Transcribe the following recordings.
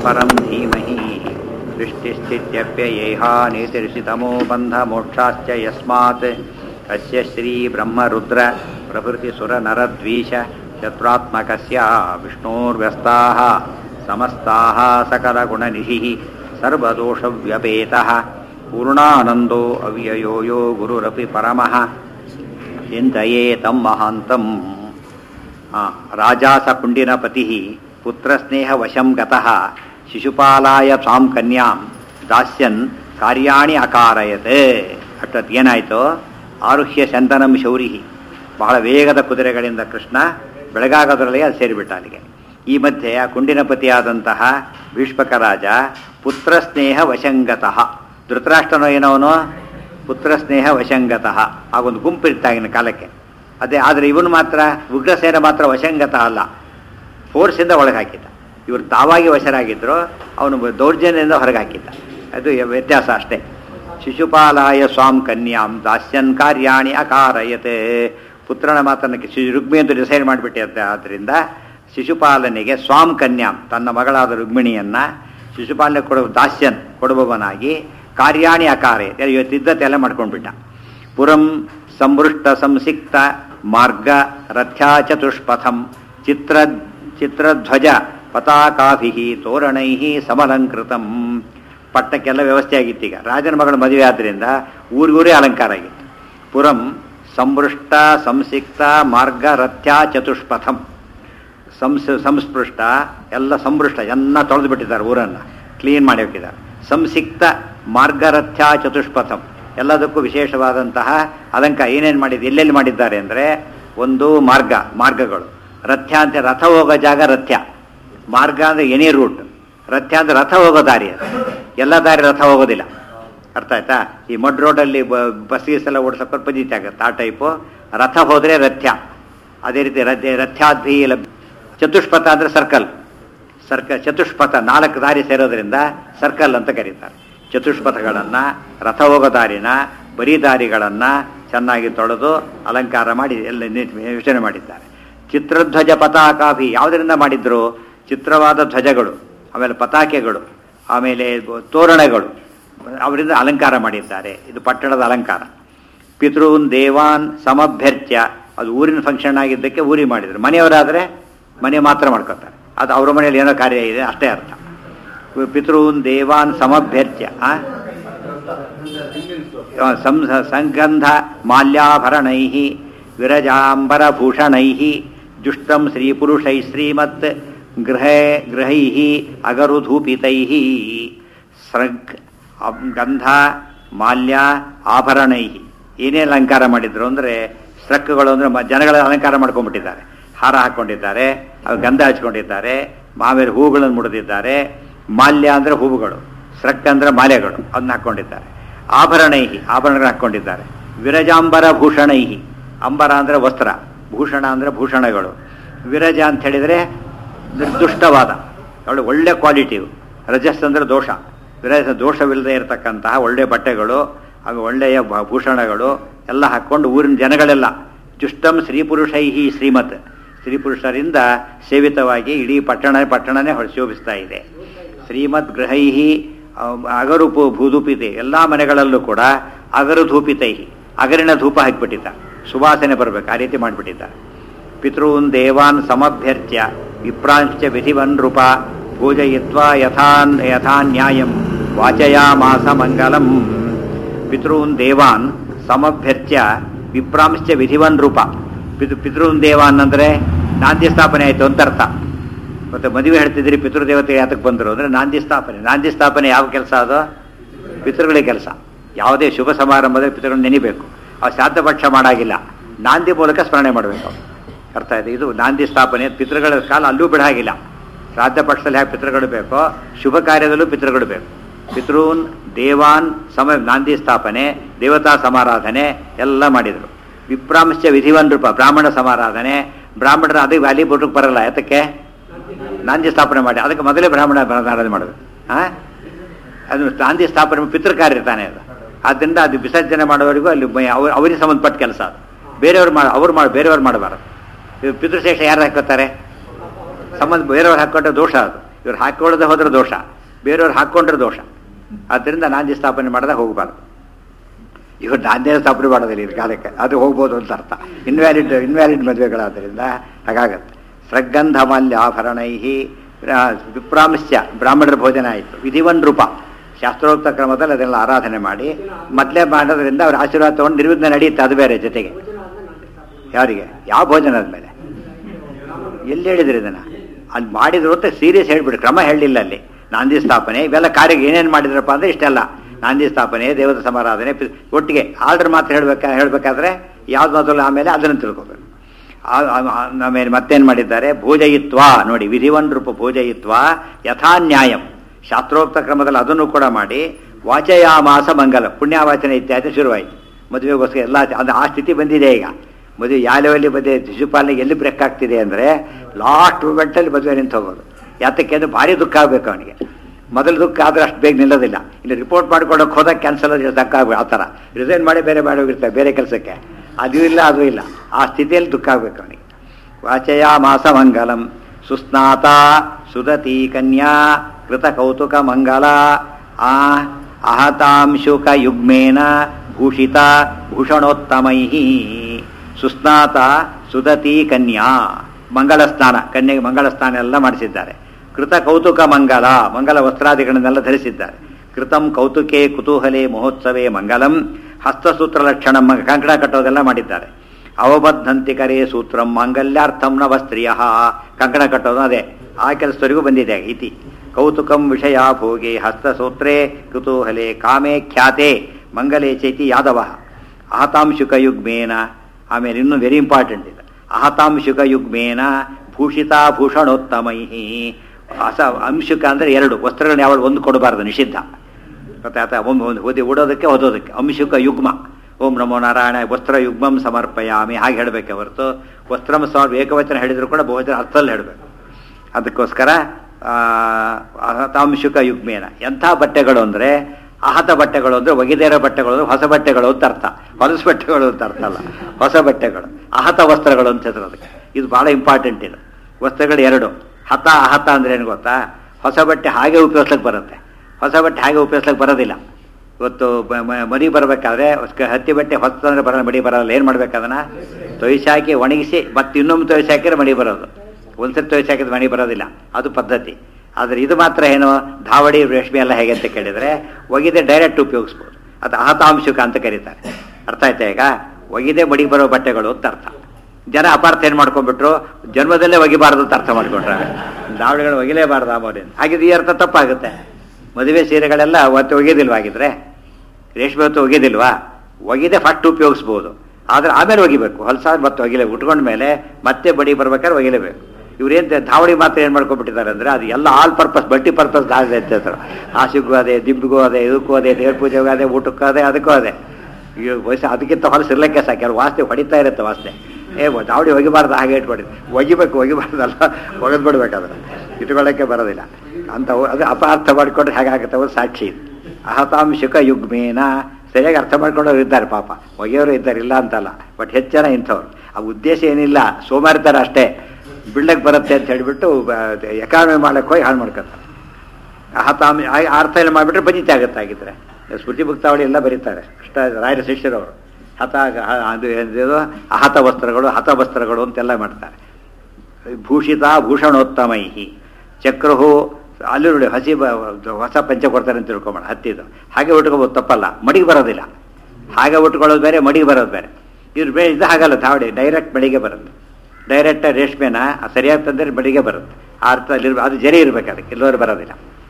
परं धीमहि सृष्टिस्थित्यप्ययेहानितिर्षितमो बन्धमोक्षाश्च यस्मात् अस्य श्रीब्रह्मरुद्र प्रभृतिसुरनरद्वीष शत्रुत्मकस्य विष्णोर्व्यस्ताः समस्ताः सकलगुणनिधिः सर्वदोषव्यपेतः पूर्णानन्दो अव्ययो यो गुरुरपि परमः चिन्तये तं महान्तम् राजा स कुण्डिनपतिः पुत्रस्नेहवशं गतः ಶಿಶುಪಾಲಾಯ ಸಾಂ ಕನ್ಯಾಂ ದಾಸ್ಯನ್ ಕಾರ್ಯಾಣಿ ಅಕಾರಯತ್ ಅಷ್ಟೊತ್ತು ಏನಾಯಿತು ಆರುಹ್ಯ ಶಂತನಂ ಶೌರಿ ಬಹಳ ವೇಗದ ಕುದುರೆಗಳಿಂದ ಕೃಷ್ಣ ಬೆಳಗಾಗೋದ್ರಲ್ಲೇ ಅದು ಸೇರಿಬಿಟ್ಟ ಅಲ್ಲಿಗೆ ಈ ಮಧ್ಯೆ ಆ ಕುಂಡಿನಪತಿಯಾದಂತಹ ಭೀಷ್ಮಕ ರಾಜ ಪುತ್ರ ಸ್ನೇಹ ವಶಂಗತಃ ಧೃತರಾಷ್ಟ್ರನೋ ಏನವನು ಪುತ್ರ ಸ್ನೇಹ ವಶಂಗತಃ ಆಗೊಂದು ಗುಂಪಿರ್ತಾಗಿನ ಕಾಲಕ್ಕೆ ಅದೇ ಆದರೆ ಇವನು ಮಾತ್ರ ಉಗ್ರಸೇನ ಮಾತ್ರ ವಶಂಗತ ಅಲ್ಲ ಫೋರ್ಸಿಂದ ಒಳಗೆ ಹಾಕಿದ್ದ ಇವರು ತಾವಾಗಿ ವಶರಾಗಿದ್ದರು ಅವನು ದೌರ್ಜನ್ಯದಿಂದ ಹೊರಗೆ ಹಾಕಿದ್ದ ಅದು ವ್ಯತ್ಯಾಸ ಅಷ್ಟೇ ಶಿಶುಪಾಲಾಯ ಸ್ವಾಂ ಕನ್ಯಾಂ ದಾಸ್ಯನ್ ಕಾರ್ಯಾಣಿ ಅಕಾರಯತೆ ಪುತ್ರನ ಮಾತನ್ನು ಶಿ ರುಕ್ಮಿ ಅಂತ ಡಿಸೈಡ್ ಮಾಡಿಬಿಟ್ಟೆ ಆದ್ದರಿಂದ ಶಿಶುಪಾಲನಿಗೆ ಸ್ವಾಂ ಕನ್ಯಾಂ ತನ್ನ ಮಗಳಾದ ರುಕ್ಮಿಣಿಯನ್ನು ಶಿಶುಪಾಲನೆ ಕೊಡ ದಾಸ್ಯನ್ ಕೊಡುವವನಾಗಿ ಕಾರ್ಯಾಣಿ ಅಕಾರೆ ಇವತ್ತಿದ್ದತೆ ಎಲ್ಲ ಮಾಡ್ಕೊಂಡ್ಬಿಟ್ಟ ಪುರಂ ಸಂವೃಷ್ಟ ಸಂಸಿಕ್ತ ಮಾರ್ಗ ರಥ್ಯಾ ಚತುಷ್ಪಥಂ ಚಿತ್ರ ಚಿತ್ರಧ್ವಜ ಪತಾಕಾಭಿ ತೋರಣೈ ಸಮಲಂಕೃತಂ ಪಟ್ಟಕ್ಕೆಲ್ಲ ವ್ಯವಸ್ಥೆ ಆಗಿತ್ತು ಈಗ ರಾಜನ ಮಗಳ ಮದುವೆ ಆದ್ದರಿಂದ ಊರಿಗೂರೇ ಅಲಂಕಾರ ಆಗಿತ್ತು ಪುರಂ ಸಂವೃಷ್ಟ ಸಂಸಿಕ್ತ ಮಾರ್ಗ ರಥ್ಯ ಚತುಷ್ಪಥಂ ಸಂಸ್ ಸಂಸ್ಪೃಷ್ಟ ಎಲ್ಲ ಸಂವೃಷ್ಟ ಎಲ್ಲ ತೊಳೆದು ಬಿಟ್ಟಿದ್ದಾರೆ ಊರನ್ನು ಕ್ಲೀನ್ ಮಾಡಿ ಹೋಗಿದ್ದಾರೆ ಸಂಸಿಕ್ತ ಮಾರ್ಗರಥ್ಯ ಚತುಷ್ಪಥಂ ಎಲ್ಲದಕ್ಕೂ ವಿಶೇಷವಾದಂತಹ ಅಲಂಕಾರ ಏನೇನು ಮಾಡಿದ್ದು ಎಲ್ಲೆಲ್ಲಿ ಮಾಡಿದ್ದಾರೆ ಅಂದರೆ ಒಂದು ಮಾರ್ಗ ಮಾರ್ಗಗಳು ರಥ್ಯ ಅಂತ ರಥ ಹೋಗೋ ಜಾಗ ರಥ್ಯ ಮಾರ್ಗ ಅಂದರೆ ಎನಿ ರೂಟ್ ರಥ್ಯ ಅಂದರೆ ರಥ ಹೋಗೋ ದಾರಿ ಅದು ಎಲ್ಲ ದಾರಿ ರಥ ಹೋಗೋದಿಲ್ಲ ಅರ್ಥ ಆಯ್ತಾ ಈ ಮಡ್ ರೋಡಲ್ಲಿ ಬಸ್ ಗೀಸ್ ಎಲ್ಲ ಓಡಿಸೋಕೆ ಪದ್ಧತಿ ಆಗುತ್ತೆ ಆ ಟೈಪು ರಥ ಹೋದರೆ ರಥ್ಯ ಅದೇ ರೀತಿ ರಥ್ಯ ರಥ್ಯಾದ್ಭಿ ಲಭ್ಯ ಚತುಷ್ಪಥ ಅಂದರೆ ಸರ್ಕಲ್ ಸರ್ಕ ಚತುಷ್ಪಥ ನಾಲ್ಕು ದಾರಿ ಸೇರೋದ್ರಿಂದ ಸರ್ಕಲ್ ಅಂತ ಕರೀತಾರೆ ಚತುಷ್ಪಥಗಳನ್ನು ರಥ ಹೋಗೋ ದಾರಿನ ಬರೀ ದಾರಿಗಳನ್ನು ಚೆನ್ನಾಗಿ ತೊಳೆದು ಅಲಂಕಾರ ಮಾಡಿ ಎಲ್ಲ ಯೋಚನೆ ಮಾಡಿದ್ದಾರೆ ಚಿತ್ರಧ್ವಜ ಪತಾಕಾಭಿ ಯಾವುದರಿಂದ ಮಾಡಿದ್ರು ಚಿತ್ರವಾದ ಧ್ವಜಗಳು ಆಮೇಲೆ ಪತಾಕೆಗಳು ಆಮೇಲೆ ತೋರಣಗಳು ಅವರಿಂದ ಅಲಂಕಾರ ಮಾಡಿದ್ದಾರೆ ಇದು ಪಟ್ಟಣದ ಅಲಂಕಾರ ಪಿತೃನ್ ದೇವಾನ್ ಸಮಭ್ಯರ್ಚ್ಯ ಅದು ಊರಿನ ಫಂಕ್ಷನ್ ಆಗಿದ್ದಕ್ಕೆ ಊರಿ ಮಾಡಿದ್ರು ಮನೆಯವರಾದರೆ ಮನೆ ಮಾತ್ರ ಮಾಡ್ಕೊತಾರೆ ಅದು ಅವ್ರ ಮನೆಯಲ್ಲಿ ಏನೋ ಕಾರ್ಯ ಇದೆ ಅಷ್ಟೇ ಅರ್ಥ ಪಿತೃನ್ ದೇವಾನ್ ಸಮಭ್ಯರ್ಚ್ಯ ಸಂಗಂಧ ಮಾಲ್ಯಾಭರಣೈ ವಿರಜಾಂಬರಭೂಷಣೈ ಜುಷ್ಟಂ ಸ್ತ್ರೀಪುರುಷೈ ಶ್ರೀಮತ್ ಗೃಹ ಗೃಹೈ ಅಗರುಧೂಪಿತೈ ಸೃಗ್ ಗಂಧ ಮಾಲ್ಯ ಆಭರಣೈ ಏನೇ ಅಲಂಕಾರ ಮಾಡಿದ್ರು ಅಂದರೆ ಸ್ರಕ್ಗಳು ಅಂದರೆ ಜನಗಳ ಅಲಂಕಾರ ಮಾಡ್ಕೊಂಡ್ಬಿಟ್ಟಿದ್ದಾರೆ ಹಾರ ಹಾಕ್ಕೊಂಡಿದ್ದಾರೆ ಗಂಧ ಹಚ್ಕೊಂಡಿದ್ದಾರೆ ಮಾವೇಲಿ ಹೂಗಳನ್ನು ಮುಡಿದಿದ್ದಾರೆ ಮಾಲ್ಯ ಅಂದರೆ ಹೂವುಗಳು ಸ್ರಕ್ ಅಂದರೆ ಮಾಲೆಗಳು ಅದನ್ನ ಹಾಕ್ಕೊಂಡಿದ್ದಾರೆ ಆಭರಣೈಹಿ ಆಭರಣಗಳು ಹಾಕ್ಕೊಂಡಿದ್ದಾರೆ ವಿರಜಾಂಬರ ಭೂಷಣೈಹಿ ಅಂಬರ ಅಂದರೆ ವಸ್ತ್ರ ಭೂಷಣ ಅಂದರೆ ಭೂಷಣಗಳು ವಿರಜ ಅಂತ ಹೇಳಿದರೆ ನಿರ್ದುಷ್ಟವಾದ ಒಳ್ಳೆ ಒಳ್ಳೆ ಕ್ವಾಲಿಟಿಯು ರಜಸ್ ಅಂದರೆ ದೋಷ ವಿರಜ ದೋಷವಿಲ್ಲದೆ ಇರತಕ್ಕಂತಹ ಒಳ್ಳೆ ಬಟ್ಟೆಗಳು ಹಾಗೂ ಒಳ್ಳೆಯ ಭೂಷಣಗಳು ಎಲ್ಲ ಹಾಕ್ಕೊಂಡು ಊರಿನ ಜನಗಳೆಲ್ಲ ಜುಷ್ಟಂ ಸ್ತ್ರೀ ಪುರುಷೈಹಿ ಶ್ರೀಮತ್ ಸ್ತ್ರೀ ಪುರುಷರಿಂದ ಸೇವಿತವಾಗಿ ಇಡೀ ಪಟ್ಟಣ ಪಟ್ಟಣನೇ ಶೋಭಿಸ್ತಾ ಇದೆ ಶ್ರೀಮತ್ ಗೃಹೈಹಿ ಅಗರು ಭೂಧೂಪಿತೆ ಎಲ್ಲ ಮನೆಗಳಲ್ಲೂ ಕೂಡ ಅಗರು ಧೂಪಿತೈಹಿ ಅಗರಿನ ಧೂಪ ಹಾಕಿಬಿಟ್ಟಿದ್ದ ಸುವಾಸನೆ ಬರಬೇಕು ಆ ರೀತಿ ಮಾಡಿಬಿಟ್ಟಿದ್ದ ಪಿತೃನ್ ದೇವಾನ್ ಸಮಭ್ಯರ್ಚ್ಯ ವಿಪ್ರಾಂಶ್ಚ ವಿಧಿವನ್ ರೂಪ ಪೂಜಯಿತ್ವಾ ಯಥಾನ್ ಯಥಾ ನ್ಯಾಯಂ ವಾಚಯಾಮಾಸ ಮಂಗಲಂ ಪಿತೃನ್ ದೇವಾನ್ ಸಮಭ್ಯರ್ಚ್ಯ ವಿಪ್ರಾಂಶ್ಚ ವಿಧಿವನ್ ರೂಪ ಪಿತೃ ಪಿತೃನ್ ದೇವಾನ್ ಅಂದರೆ ನಾಂದಿ ಸ್ಥಾಪನೆ ಆಯಿತು ಅಂತ ಅರ್ಥ ಮತ್ತೆ ಮದುವೆ ಹೇಳ್ತಿದ್ರಿ ಪಿತೃದೇವತೆ ಯಾತಕ್ಕೆ ಬಂದರು ಅಂದರೆ ನಾಂದಿ ಸ್ಥಾಪನೆ ನಾಂದಿ ಸ್ಥಾಪನೆ ಯಾವ ಕೆಲಸ ಅದು ಪಿತೃಗಳೇ ಕೆಲಸ ಯಾವುದೇ ಶುಭ ಸಮಾರಂಭದಲ್ಲಿ ಪಿತೃಗಳನ್ನ ನೆನಿಬೇಕು ಆ ಶ್ರಾದ್ದಪಕ್ಷ ಮಾಡಾಗಿಲ್ಲ ನಾಂದಿ ಮೂಲಕ ಸ್ಮರಣೆ ಮಾಡಬೇಕು ಅರ್ಥ ಇದೆ ಇದು ನಾಂದಿ ಸ್ಥಾಪನೆ ಪಿತೃಗಳ ಕಾಲ ಅಲ್ಲೂ ಬಿಡಾಗಿಲ್ಲ ಶ್ರಾದ್ದ ಪಕ್ಷದಲ್ಲಿ ಹೇಗೆ ಪಿತೃಗಳು ಬೇಕೋ ಶುಭ ಕಾರ್ಯದಲ್ಲೂ ಪಿತೃಗಳು ಬೇಕು ಪಿತೃನ್ ದೇವಾನ್ ಸಮ ನಾಂದಿ ಸ್ಥಾಪನೆ ದೇವತಾ ಸಮಾರಾಧನೆ ಎಲ್ಲ ಮಾಡಿದರು ವಿಪ್ರಾಂಶ ವಿಧಿವನ್ ರೂಪ ಬ್ರಾಹ್ಮಣ ಸಮಾರಾಧನೆ ಬ್ರಾಹ್ಮಣರ ಅದಕ್ಕೆ ಅಲ್ಲಿ ಬಿಟ್ಟಕ್ಕೆ ಬರಲ್ಲ ಯಾತಕ್ಕೆ ನಾಂದಿ ಸ್ಥಾಪನೆ ಮಾಡಿ ಅದಕ್ಕೆ ಮೊದಲೇ ಬ್ರಾಹ್ಮಣ ಆರಾಧನೆ ಮಾಡಬೇಕು ಹಾಂ ಅದು ನಾಂದಿ ಸ್ಥಾಪನೆ ಪಿತೃ ಕಾರ್ಯ ತಾನೇ ಅದು ಆದ್ದರಿಂದ ಅದು ವಿಸರ್ಜನೆ ಮಾಡೋವರೆಗೂ ಅಲ್ಲಿ ಅವ್ರ ಅವರಿಗೆ ಸಂಬಂಧಪಟ್ಟ ಕೆಲಸ ಅದು ಬೇರೆಯವ್ರು ಮಾಡಿ ಅವ್ರು ಮಾಡಿ ಬೇರೆಯವ್ರು ಮಾಡಬಾರದು ಪಿತೃಶೇಷ ಯಾರು ಹಾಕೋತಾರೆ ಸಂಬಂಧ ಬೇರೆಯವ್ರು ಹಾಕೊಂಡ್ರೆ ದೋಷ ಅದು ಇವ್ರು ಹಾಕೊಳ್ಳದೆ ಹೋದ್ರೆ ದೋಷ ಬೇರೆಯವ್ರು ಹಾಕ್ಕೊಂಡ್ರೆ ದೋಷ ಆದ್ದರಿಂದ ನಾಂದಿ ಸ್ಥಾಪನೆ ಮಾಡಿದಾಗ ಹೋಗಬಾರ್ದು ಇವರು ನಾಂದಿನ ಸ್ಥಾಪನೆ ಮಾಡೋದಿಲ್ಲ ಇದು ಕಾಲಕ್ಕೆ ಅದು ಹೋಗ್ಬೋದು ಅಂತ ಅರ್ಥ ಇನ್ವ್ಯಾಲಿಡ್ ಇನ್ವ್ಯಾಲಿಡ್ ಮದುವೆಗಳಾದ್ದರಿಂದ ಹಾಗಾಗತ್ತೆ ಸೃಗಂಧ ಮಾಲ್ಯಾಭರಣೈ ವಿಪ್ರಾಂಶ್ಯ ಬ್ರಾಹ್ಮಣರ ಭೋಜನ ಆಯಿತು ವಿಧಿವನ್ ರೂಪ ಶಾಸ್ತ್ರೋಕ್ತ ಕ್ರಮದಲ್ಲಿ ಅದೆಲ್ಲ ಆರಾಧನೆ ಮಾಡಿ ಮೊದಲೇ ಮಾಡೋದ್ರಿಂದ ಅವ್ರ ಆಶೀರ್ವಾದ ತೊಗೊಂಡು ನಿರ್ವಿಘ್ನ ನಡೆಯುತ್ತೆ ಅದು ಬೇರೆ ಜೊತೆಗೆ ಯಾರಿಗೆ ಯಾವ ಭೋಜನ ಆದಮೇಲೆ ಎಲ್ಲಿ ಹೇಳಿದ್ರಿ ಇದನ್ನ ಅಲ್ಲಿ ಮಾಡಿದ್ರು ಅಂತ ಸೀರಿಯಸ್ ಹೇಳ್ಬಿಡಿ ಕ್ರಮ ಹೇಳಲಿಲ್ಲ ಅಲ್ಲಿ ನಾಂದಿ ಸ್ಥಾಪನೆ ಇವೆಲ್ಲ ಕಾರ್ಯಕ್ಕೆ ಏನೇನು ಮಾಡಿದ್ರಪ್ಪ ಅಂದ್ರೆ ಇಷ್ಟೆಲ್ಲ ನಾಂದಿ ಸ್ಥಾಪನೆ ದೇವತ ಸಮಾರಾಧನೆ ಪಿ- ಒಟ್ಟಿಗೆ ಆರ್ಡರ್ ಮಾತ್ರ ಹೇಳ್ಬೇಕಾ ಹೇಳ್ಬೇಕಾದ್ರೆ ಯಾವ್ದು ಮೊದಲು ಆಮೇಲೆ ಅದನ್ನು ತಿಳ್ಕೊಬೇಕು ಆ- ಆ- ಆ- ಆಮೇಲೆ ಮತ್ತೇನು ಮಾಡಿದ್ದಾರೆ ಭೋಜಯಿತ್ವ ನೋಡಿ ವಿಧಿವನ್ ರೂಪ ಭೋಜಯಿತ್ವ ಯಥಾ ನ್ಯಾಯಂ ಶಾಸ್ತ್ರೋಕ್ತ ಕ್ರಮದಲ್ಲಿ ಅದನ್ನು ಕೂಡ ಮಾಡಿ ವಾಚಯಾಮಾಸ ಮಂಗಲ ಪುಣ್ಯವಾಚನ ಇತ್ಯಾದಿ ಶುರುವಾಯಿತು ಮದುವೆಗೋಸ್ಕರ ಎಲ್ಲ ಅದು ಆ ಸ್ಥಿತಿ ಬಂದಿದೆ ಈಗ ಮದುವೆ ಯಾವ ಲೆವೆಲ್ಲಿ ಬಂದಿದೆ ಶಿಶುಪಾಲನೆಗೆ ಎಲ್ಲಿ ಬ್ರೇಕ್ ಆಗ್ತಿದೆ ಅಂದರೆ ಲಾಸ್ಟ್ ಮೂಮೆಂಟಲ್ಲಿ ಮದುವೆ ನಿಂತು ಹೋಗೋದು ಯಾತಕ್ಕೆ ಅಂದರೆ ಭಾರಿ ದುಃಖ ಆಗಬೇಕು ಅವನಿಗೆ ಮೊದಲು ದುಃಖ ಆದರೆ ಅಷ್ಟು ಬೇಗ ನಿಲ್ಲೋದಿಲ್ಲ ಇಲ್ಲಿ ರಿಪೋರ್ಟ್ ಮಾಡ್ಕೊಳಕ್ಕೆ ಹೋದಾಗ ಕ್ಯಾನ್ಸಲ್ ಆದ್ರೆ ದುಃಖ ಆಗ್ಬೇಕು ಆ ಥರ ರಿಸೈನ್ ಮಾಡಿ ಬೇರೆ ಮಾಡಿ ಹೋಗಿರ್ತಾರೆ ಬೇರೆ ಕೆಲಸಕ್ಕೆ ಅದು ಇಲ್ಲ ಅದು ಇಲ್ಲ ಆ ಸ್ಥಿತಿಯಲ್ಲಿ ದುಃಖ ಆಗಬೇಕು ಅವನಿಗೆ ವಾಚಯ ಮಾಸ ಮಂಗಲಂ ಸುಸ್ನಾತ ಸುದತಿ ಕನ್ಯಾ ಕೃತ ಕೌತುಕ ಮಂಗಲ ಆ ಅಹತಾಂಶುಕ ಯುಗ್ಮೇನ ಭೂಷಿತ ಭೂಷಣೋತ್ತಮೈ ಸುಸ್ನಾತ ಸುದತಿ ಕನ್ಯಾ ಮಂಗಳ ಸ್ನಾನ ಕನ್ಯೆಗೆ ಮಂಗಳ ಸ್ನಾನ ಎಲ್ಲ ಮಾಡಿಸಿದ್ದಾರೆ ಕೃತ ಕೌತುಕ ಮಂಗಲ ಮಂಗಲ ವಸ್ತ್ರಾದಿಗಳನ್ನೆಲ್ಲ ಧರಿಸಿದ್ದಾರೆ ಕೃತಂ ಕೌತುಕೆ ಕುತೂಹಲೆ ಮಹೋತ್ಸವೇ ಮಂಗಲಂ ಹಸ್ತಸೂತ್ರ ಲಕ್ಷಣ ಕಂಕಣ ಕಟ್ಟೋದೆಲ್ಲ ಮಾಡಿದ್ದಾರೆ ಅವಬದ್ಧಂತಿಕರೇ ಸೂತ್ರಂ ಮಾಂಗಲ್ಯಾರ್ಥಂ ನವ ಸ್ತ್ರೀಯ ಕಂಕಣ ಕಟ್ಟೋದು ಅದೇ ಆ ಕೆಲಸದವರೆಗೂ ಬಂದಿದೆ ಇತಿ ಕೌತುಕಂ ವಿಷಯ ಭೋಗೆ ಹಸ್ತಸೂತ್ರೇ ಕುತೂಹಲೆ ಕಾಮೇ ಖ್ಯಾತೆ ಮಂಗಲೇ ಚೈತಿ ಯಾದವ ಅಹತಾಂಶುಕ ಯುಗ್ಮೇನ ಆಮೇಲೆ ಇನ್ನೂ ವೆರಿ ಇಂಪಾರ್ಟೆಂಟ್ ಇದೆ ಅಹತಾಂಶುಕ ಯುಗ್ಮೇನ ಭೂಷಿತಾಭೂಷಣೋತ್ತಮೈ ಅಸ ಅಂಶುಕ ಅಂದರೆ ಎರಡು ವಸ್ತ್ರಗಳನ್ನ ಯಾವಾಗ ಒಂದು ಕೊಡಬಾರ್ದು ನಿಷಿದ್ಧ ಗೊತ್ತಾಯ್ತಾ ಒಮ್ಮೆ ಒಂದು ಓದಿ ಓಡೋದಕ್ಕೆ ಓದೋದಕ್ಕೆ ಅಂಶುಕ ಯುಗ್ಮ ಓಂ ನಮೋ ನಾರಾಯಣ ವಸ್ತ್ರ ಯುಗ್ಮಂ ಸಮರ್ಪಯಾಮಿ ಹಾಗೆ ಹೇಳಬೇಕೆ ಹೊರತು ವಸ್ತ್ರಂ ಸಮರ್ಪ ಏಕವಚನ ಹೇಳಿದ್ರು ಕೂಡ ಬಹುವಚನ ಅರ್ಥದಲ್ಲಿ ಹೇಳಬೇಕು ಅದಕ್ಕೋಸ್ಕರ ಆ, ಅಹತಾಂಶುಕ ಯುಗ್ಮೇನ ಎಂಥ ಬಟ್ಟೆಗಳು ಅಂದರೆ ಅಹತ ಬಟ್ಟೆಗಳು ಅಂದರೆ ಒಗೆದೇರ ಬಟ್ಟೆಗಳು ಅಂದ್ರೆ ಹೊಸ ಬಟ್ಟೆಗಳು ಅಂತ ಅರ್ಥ ಹೊಲಸು ಬಟ್ಟೆಗಳು ಅಂತ ಅರ್ಥ ಅಲ್ಲ ಹೊಸ ಬಟ್ಟೆಗಳು ಅಹತ ವಸ್ತ್ರಗಳು ಅಂತ ಹೆಸರು ಅದಕ್ಕೆ ಇದು ಭಾಳ ಇಂಪಾರ್ಟೆಂಟ್ ಇದು ವಸ್ತ್ರಗಳು ಎರಡು ಹತ ಅಹತ ಅಂದ್ರೆ ಏನು ಗೊತ್ತಾ ಹೊಸ ಬಟ್ಟೆ ಹಾಗೆ ಉಪಯೋಗಿಸ್ಲಿಕ್ಕೆ ಬರುತ್ತೆ ಹೊಸ ಬಟ್ಟೆ ಹಾಗೆ ಉಪಯೋಗಿಸ್ಲಿಕ್ಕೆ ಬರೋದಿಲ್ಲ ಇವತ್ತು ಬ- ಮ- ಮರಿ ಬರಬೇಕಾದ್ರೆ ಹತ್ತಿ ಬಟ್ಟೆ ಹೊತ್ತಂದ್ರೆ ಬರಲ್ಲ ಮಡಿ ಬರಲ್ಲ ಏನು ಮಾಡ್ಬೇಕು ಅದನ್ನ ತೊಯ್ಸಾಕಿ ಒಣಗಿಸಿ ಮತ್ತೆ ಇನ್ನೊಮ್ಮೆ ತೊಯ್ಸಾಕಿದ್ರೆ ಮಡಿ ಬರೋದು ಒಂದ್ಸರಿ ತೊಯ್ಸಾಕಿದ್ರೆ ಮಣಿ ಬರೋದಿಲ್ಲ ಅದು ಪದ್ಧತಿ ಆದರೆ ಇದು ಮಾತ್ರ ಏನು ಧಾವಡಿ ರೇಷ್ಮೆ ಎಲ್ಲ ಹೇಗೆ ಅಂತ ಕೇಳಿದರೆ ಒಗಿದೆ ಡೈರೆಕ್ಟ್ ಉಪಯೋಗಿಸ್ಬೋದು ಅದು ಅಹತಾಂಶುಕ ಅಂತ ಕರೀತಾರೆ ಅರ್ಥ ಆಯ್ತಾ ಈಗ ಒಗಿದೆ ಮಡಿ ಬರೋ ಬಟ್ಟೆಗಳು ಅಂತ ಅರ್ಥ ಜನ ಅಪಾರ್ಥ ಏನು ಮಾಡ್ಕೊಂಡ್ಬಿಟ್ರು ಜನ್ಮದಲ್ಲೇ ಒಗಿಬಾರ್ದು ಅಂತ ಅರ್ಥ ಮಾಡ್ಕೊಂಡ್ರೆ ಧಾವಡಿಗಳು ಒಗಿಲೇಬಾರ್ದು ಆಮೋದೇನು ಹಾಗಿದ್ರೆ ಈ ಅರ್ಥ ತಪ್ಪಾಗುತ್ತೆ ಮದುವೆ ಸೀರೆಗಳೆಲ್ಲ ಒತ್ತು ಒಗೆದಿಲ್ವಾಗಿದ್ರೆ ರೇಷ್ಮೆ ಹೊತ್ತು ಒಗೆದಿಲ್ವಾ ಒಗಿದೆ ಫಸ್ಟ್ ಉಪಯೋಗಿಸ್ಬೋದು ಆದರೆ ಆಮೇಲೆ ಒಗಿಬೇಕು ಹೊಲಸಾದ ಮತ್ತೆ ಒಗಿಲೇ ಉಟ್ಕೊಂಡ ಮೇಲೆ ಮತ್ತೆ ಬಡಿ ಬರ್ಬೇಕಾದ್ರೆ ಒಗಿಲೇಬೇಕು ಇವ್ರೇನು ಧಾವಡಿ ಮಾತ್ರ ಏನು ಮಾಡ್ಕೊಂಡ್ಬಿಟ್ಟಿದ್ದಾರೆ ಅಂದರೆ ಅದು ಎಲ್ಲ ಆಲ್ ಪರ್ಪಸ್ ಮಲ್ಟಿ ಪರ್ಪಸ್ ದಾದೆ ಅಂತ ಹೇಳ್ತಾರೆ ಹಾಸಿಗೂ ಅದೇ ದಿಂಬಿಗೂ ಅದೇ ಇದಕ್ಕೂ ಅದೇ ದೇವ್ರ ಪೂಜೆಗೂ ಅದೇ ಊಟಕ್ಕೂ ಅದೇ ಅದಕ್ಕೂ ಅದೇ ಈ ವಯಸ್ಸು ಅದಕ್ಕಿಂತ ಹೊಲಸು ಇರ್ಲಿಕ್ಕೆ ಸಾಕು ಅವ್ರು ವಾಸನೆ ಹೊಡಿತಾ ಇರುತ್ತೆ ವಾಸನೆ ಏ ದಾವಡಿ ಒಗಿಬಾರ್ದು ಹಾಗೆ ಇಟ್ಬಿಡಿ ಒಗಿಬೇಕು ಒಗಿಬಾರ್ದಲ್ಲ ಒಗೆದು ಬಿಡ್ಬೇಕಾದ್ರೆ ಇಟ್ಕೊಳ್ಳೋಕ್ಕೆ ಬರೋದಿಲ್ಲ ಅಂತ ಅದು ಅಪಾರ್ಥ ಮಾಡಿಕೊಂಡ್ರೆ ಹೇಗಾಗುತ್ತೆ ಅವ್ರು ಸಾಕ್ಷಿ ಇದು. ಅಹತಾಂಶುಕ ಯುಗ್ಮೇನ ಸರಿಯಾಗಿ ಅರ್ಥ ಮಾಡ್ಕೊಂಡವ್ರು ಇದ್ದಾರೆ ಪಾಪ ಒಗೆಯೋರು ಇದ್ದಾರೆ ಇಲ್ಲ ಅಂತಲ್ಲ ಬಟ್ ಹೆಚ್ಚು ಜನ ಇಂಥವ್ರು ಆ ಉದ್ದೇಶ ಏನಿಲ್ಲ ಸೋಮಾರಿತಾರೆ ಅಷ್ಟೇ ಬಿಡ್ಲಕ್ಕೆ ಬರುತ್ತೆ ಅಂತ ಹೇಳಿಬಿಟ್ಟು ಎಕಾನಮಿ ಮಾಡಕ್ಕೆ ಹೋಗಿ ಹಾಳು ಮಾಡ್ಕೊತಾರೆ ಅಹತಾಂ ಆ- ಅರ್ಥ ಎಲ್ಲ ಮಾಡಿಬಿಟ್ರೆ ಬಜಿತೆ ಆಗುತ್ತೆ ಆಗಿದ್ರೆ ಸ್ಮೃತಿ ಭಕ್ತಾವಳಿ ಎಲ್ಲ ಬರೀತಾರೆ ಅಷ್ಟ ರಾಯರ ಶಿಷ್ಯರವರು ಹತ ಹ- ಅದು ಏನಿದು ಅಹತ ವಸ್ತ್ರಗಳು ಹತ ವಸ್ತ್ರಗಳು ಅಂತೆಲ್ಲ ಮಾಡ್ತಾರೆ ಭೂಷಿತ ಭೂಷಣೋತ್ತಮೈ ಚಕ್ರಹು ಅಲ್ಲಿ ನೋಡಿ ಹಸಿ ಬ- ಹೊಸ ಪಂಚ ಕೊಡ್ತಾರೆ ಅಂತ ತಿಳ್ಕೊಂಬೋಣ ಹತ್ತಿದು ಹಾಗೆ ಉಟ್ಕೋಬೋದು ತಪ್ಪಲ್ಲ ಮಡಿಗೆ ಬರೋದಿಲ್ಲ ಹಾಗೆ ಉಟ್ಕೊಳ್ಳೋದು ಬೇರೆ ಮಡಿಗೆ ಬರೋದು ಬೇರೆ ಇದ್ರ ಬೇ ಇದು ಹಾಗಲ್ಲ ಧಾವಡಿ ಡೈರೆಕ್ಟ್ ಮಡಿಗೆ ಬರುತ್ತೆ ಡೈರೆಕ್ಟ್ ರೇಷ್ಮೆನ ಸರಿಯಾಗಿ ತಂದರೆ ಮಡಿಗೆ ಬರುತ್ತೆ ಆ ಅರ್ಥ ಅಲ್ಲಿ ಅದು ಜರಿ ಇರಬೇಕು ಅದಕ್ಕೆ ಎಲ್ಲರೂ ಬರೋದಿಲ್ಲ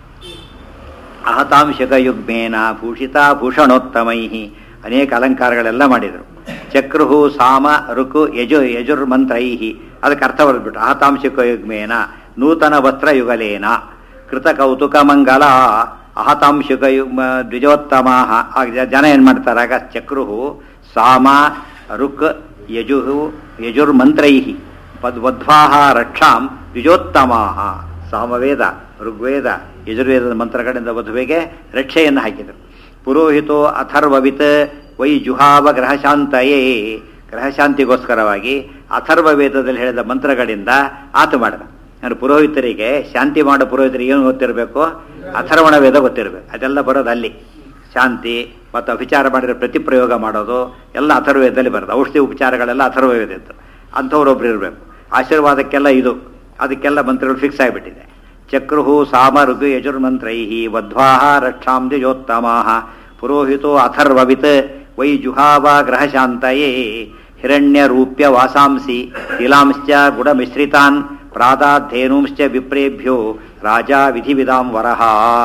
ಅಹತಾಂಶಕ ಯುಗ್ಮೇನ ಭೂಷಿತ ಭೂಷಣೋತ್ತಮೈ ಅನೇಕ ಅಲಂಕಾರಗಳೆಲ್ಲ ಮಾಡಿದರು ಚಕ್ರುಹು ಸಾಮ ಋಕು ಯಜು ಯಜುರ್ಮಂತ್ರೈ ಅದಕ್ಕೆ ಅರ್ಥ ಬರೆದ್ಬಿಟ್ಟು ಅಹತಾಂಶಕ ಯುಗ್ಮೇನ ನೂತನ ವಸ್ತ್ರ ಯುಗಲೇನ ಕೃತ ಕೌತುಕ ಮಂಗಲ ಅಹತಾಂಶಕ ಯುಗ್ಮ ದ್ವಿಜೋತ್ತಮ ಜನ ಏನು ಮಾಡ್ತಾರೆ ಆಗ ಚಕ್ರುಹು ಸಾಮ ಋಕ್ ಯಜುಹು ಯಜುರ್ಮಂತ್ರೈ ಪದ್ ವಧ್ವಾಹ ರಕ್ಷಾಂ ದ್ವಿಜೋತ್ತಮಾಹ ಸಾಮವೇದ ಋಗ್ವೇದ ಯಜುರ್ವೇದದ ಮಂತ್ರಗಳಿಂದ ವಧುವಿಗೆ ರಕ್ಷೆಯನ್ನು ಹಾಕಿದರು ಪುರೋಹಿತೋ ಅಥರ್ವವಿತ್ ವೈ ಜುಹಾವ ಗ್ರಹಶಾಂತಯೇ ಗ್ರಹಶಾಂತಿಗೋಸ್ಕರವಾಗಿ ಅಥರ್ವ ವೇದದಲ್ಲಿ ಹೇಳಿದ ಮಂತ್ರಗಳಿಂದ ಆತ ಮಾಡಿದ ಅಂದ್ರೆ ಪುರೋಹಿತರಿಗೆ ಶಾಂತಿ ಮಾಡೋ ಪುರೋಹಿತರಿಗೆ ಏನು ಗೊತ್ತಿರಬೇಕು ಅಥರ್ವಣ ವೇದ ಗೊತ್ತಿರಬೇಕು ಅದೆಲ್ಲ ಬರೋದು ಅಲ್ಲಿ ಶಾಂತಿ ಮತ್ತು ಅಭಿಚಾರ ಮಾಡಿದ್ರೆ ಪ್ರತಿಪ್ರಯೋಗ ಮಾಡೋದು ಎಲ್ಲ ಅಥರ್ವೇದದಲ್ಲಿ ಬರೋದು ಔಷಧಿ ಉಪಚಾರಗಳೆಲ್ಲ ಅಥರ್ವೇದಿತ್ತು ಅಂಥವ್ರೊಬ್ರು ಇರಬೇಕು ಆಶೀರ್ವಾದಕ್ಕೆಲ್ಲ ಇದು ಅದಕ್ಕೆಲ್ಲ ಮಂತ್ರಗಳು ಫಿಕ್ಸ್ ಆಗಿಬಿಟ್ಟಿದೆ ಚಕ್ರುಹು ಸಾಮ ಋಗು ಯಜುರ್ಮಂತ್ರೈ ವಧ್ವಾಹ ರಕ್ಷಾಂ ದ್ವಿಜೋತ್ತಮಾ ಪುರೋಹಿತೋ ಅಥರ್ವವಿತ್ ವೈ ಜುಹಾವ ಗ್ರಹಶಾಂತಯೇ ಹಿರಣ್ಯ ರೂಪ್ಯ ವಾಸಾಂಸಿ ತಿಲಾಂಶ್ಚ ಗುಡಮಿಶ್ರಿತಾನ್ ಪ್ರಾದಾಧೇನುಂಶ್ಚ ವಿಪ್ರೇಭ್ಯೋ ರಾಜ ವಿಧಿವಿಧಾಂ ವರಹ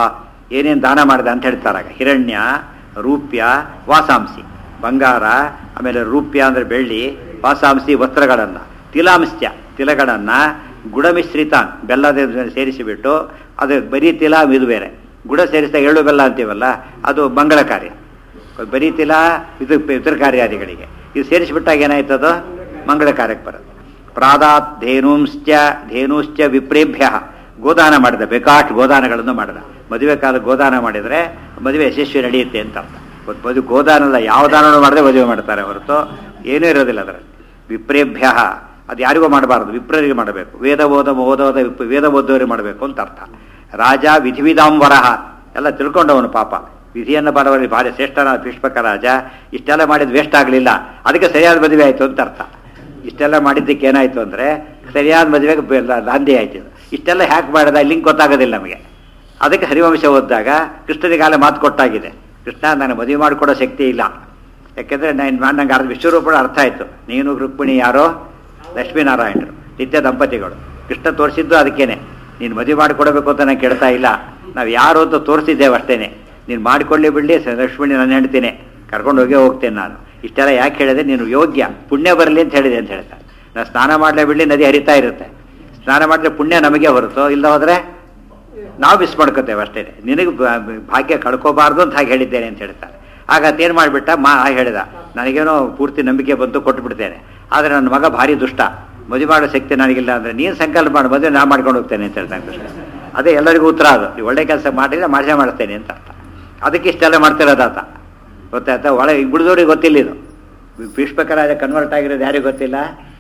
ಏನೇನು ದಾನ ಮಾಡಿದೆ ಅಂತ ಹೇಳ್ತಾರಾಗ ಹಿರಣ್ಯ ರೂಪ್ಯ ವಾಸಾಂಸಿ ಬಂಗಾರ ಆಮೇಲೆ ರೂಪ್ಯ ಅಂದರೆ ಬೆಳ್ಳಿ ವಾಸಾಂಸಿ ವಸ್ತ್ರಗಳನ್ನು ತಿಲಾಂಶ್ಚ ತಿಲಗಳನ್ನು ಗುಡಮಿಶ್ರಿತಾನ್ ಬೆಲ್ಲದ ಸೇರಿಸಿಬಿಟ್ಟು ಅದು ಬರೀ ತಿಲ ಇದು ಬೇರೆ ಗುಡ ಸೇರಿಸಿದಾಗ ಎಳ್ಳು ಬೆಲ್ಲ ಅಂತೀವಲ್ಲ ಅದು ಮಂಗಳ ಕಾರ್ಯ ಬರೀ ತಿಲ ಇದು ಇತರ ಕಾರ್ಯಾದಿಗಳಿಗೆ ಇದು ಸೇರಿಸಿಬಿಟ್ಟಾಗ ಏನಾಯ್ತದು ಮಂಗಳ ಕಾರ್ಯಕ್ಕೆ ಬರೋದು ಪ್ರಾದಾತ್ ಧೇನುಂಶ್ಚ ಧೇನುಶ್ಚ ವಿಪ್ರೇಭ್ಯ ಗೋದಾನ ಮಾಡಿದ ಬೇಕಾಷ್ಟು ಗೋದಾನಗಳನ್ನು ಮಾಡಿದ ಮದುವೆ ಕಾಲ ಗೋದಾನ ಮಾಡಿದರೆ ಮದುವೆ ಯಶಸ್ವಿ ನಡೆಯುತ್ತೆ ಅಂತ ಅರ್ಥ ಇವತ್ತು ಮದುವೆ ಗೋದಾನ ಅಲ್ಲ ಯಾವ ದಾನನೂ ಮಾಡದೆ ಮದುವೆ ಮಾಡ್ತಾರೆ ಹೊರತು ಏನೂ ಇರೋದಿಲ್ಲ ಅದರಲ್ಲಿ ವಿಪ್ರೇಭ್ಯ ಅದು ಯಾರಿಗೂ ಮಾಡಬಾರ್ದು ವಿಪ್ರರಿಗೆ ಮಾಡಬೇಕು ವೇದ ಓದ ಓದೋದ ವಿಪ್ ವೇದ ಓದೋರಿಗೆ ಮಾಡಬೇಕು ಅಂತ ಅರ್ಥ ರಾಜ ವಿಧಿವಿಧಾಂಬರಹ ಎಲ್ಲ ತಿಳ್ಕೊಂಡವನು ಪಾಪ ವಿಧಿಯನ್ನು ಬರವಲ್ಲಿ ಭಾರಿ ಶ್ರೇಷ್ಠನ ಭೀಷ್ಮಕ ರಾಜ ಇಷ್ಟೆಲ್ಲ ಮಾಡಿದ್ದು ವೇಸ್ಟ್ ಆಗಲಿಲ್ಲ ಅದಕ್ಕೆ ಸರಿಯಾದ ಮದುವೆ ಆಯಿತು ಅಂತ ಅರ್ಥ ಇಷ್ಟೆಲ್ಲ ಮಾಡಿದ್ದಕ್ಕೆ ಏನಾಯಿತು ಅಂದರೆ ಸರಿಯಾದ ಮದುವೆಗೆ ಬೆ- ದಾಂಧಿ ಆಯ್ತು ಇದು. ಇಷ್ಟೆಲ್ಲ ಹ್ಯಾಕ್ ಮಾಡಿದ ಲಿಂಕ್ ಗೊತ್ತಾಗೋದಿಲ್ಲ ನಮಗೆ ಅದಕ್ಕೆ ಹರಿವಂಶ ಓದಿದಾಗ ಕೃಷ್ಣನಿಗಾಲ ಮಾತು ಕೊಟ್ಟಾಗಿದೆ ಕೃಷ್ಣ ನನಗೆ ಮದುವೆ ಮಾಡಿಕೊಡೋ ಶಕ್ತಿ ಇಲ್ಲ ಯಾಕೆಂದರೆ ನಾನು ನಂಗೆ ಅರ್ಧ ವಿಶ್ವರೂಪದ ಅರ್ಥ ಆಯಿತು ನೀನು ರುಕ್ಮಿಣಿ ಯಾರೋ ಲಕ್ಷ್ಮೀನಾರಾಯಣರು ನಿತ್ಯ ದಂಪತಿಗಳು ಕೃಷ್ಣ ತೋರಿಸಿದ್ದು ಅದಕ್ಕೇನೆ ನೀನು ಮದುವೆ ಮಾಡಿಕೊಡಬೇಕು ಅಂತ ನಾನು ಕೇಳ್ತಾ ಇಲ್ಲ ನಾವು ಯಾರು ಅಂತ ತೋರಿಸಿದ್ದೇವೆ ಅಷ್ಟೇನೆ ನೀನು ಮಾಡಿಕೊಳ್ಳಿ ಬಿಡಲಿ ಲಕ್ಷ್ಮಣಿ ನಾನು ಹೇಳ್ತೇನೆ ಕರ್ಕೊಂಡು ಹೋಗೇ ಹೋಗ್ತೇನೆ ನಾನು ಇಷ್ಟೆಲ್ಲ ಯಾಕೆ ಹೇಳಿದೆ ನೀನು ಯೋಗ್ಯ ಪುಣ್ಯ ಬರಲಿ ಅಂತ ಹೇಳಿದೆ ಅಂತ ಹೇಳ್ತಾರೆ ನಾನು ಸ್ನಾನ ಮಾಡಲೇ ಬಿಡಲಿ ನದಿ ಹರಿತಾ ಇರುತ್ತೆ ಸ್ನಾನ ಮಾಡಿದ್ರೆ ಪುಣ್ಯ ನಮಗೆ ಹೊರತು ಇಲ್ಲ ಹೋದರೆ ನಾವು ಮಿಸ್ ಮಾಡ್ಕೋತೇವೆ ಅಷ್ಟೇ ನಿನಗೆ ಬ- ಭಾಗ್ಯ ಕಳ್ಕೋಬಾರ್ದು ಅಂತ ಹಾಗೆ ಹೇಳಿದ್ದೇನೆ ಅಂತ ಹೇಳ್ತಾರೆ ಆಗ ಅದೇನು ಮಾಡಿಬಿಟ್ಟ ಮಾ ಹಾಗೆ ಹೇಳಿದ ನನಗೇನೋ ಪೂರ್ತಿ ನಂಬಿಕೆ ಬಂತು ಕೊಟ್ಟು ಬಿಡ್ತೇನೆ ಆದರೆ ನನ್ನ ಮಗ ಭಾರಿ ದುಷ್ಟ ಮದುವೆ ಮಾಡೋ ಶಕ್ತಿ ನನಗಿಲ್ಲ ಅಂದರೆ ನೀನು ಸಂಕಲ್ಪ ಮಾಡಿ ಮದುವೆ ನಾ ಮಾಡ್ಕೊಂಡು ಹೋಗ್ತೇನೆ ಅಂತ ಹೇಳ್ತಾನೆ ಕೃಷ್ಣ ಅದೇ ಎಲ್ಲರಿಗೂ ಉತ್ತರ ಅದು ನೀವು ಒಳ್ಳೆ ಕೆಲಸ ಮಾಡಿದ್ರೆ ಮಾಡಿಸೇ ಮಾಡಿಸ್ತೇನೆ ಅಂತ ಅರ್ಥ ಅದಕ್ಕೆ ಇಷ್ಟೆಲ್ಲ ಮಾಡ್ತಿರೋದಾತ ಗೊತ್ತಾಯ್ತಾ ಒಳಗೆ ಬಿಡಿದವ್ರಿಗೆ ಗೊತ್ತಿಲ್ಲ ಇದು ಭೀಷ್ಮಕರಾಜ ಕನ್ವರ್ಟ್ ಆಗಿರೋದು ಯಾರಿಗೂ ಗೊತ್ತಿಲ್ಲ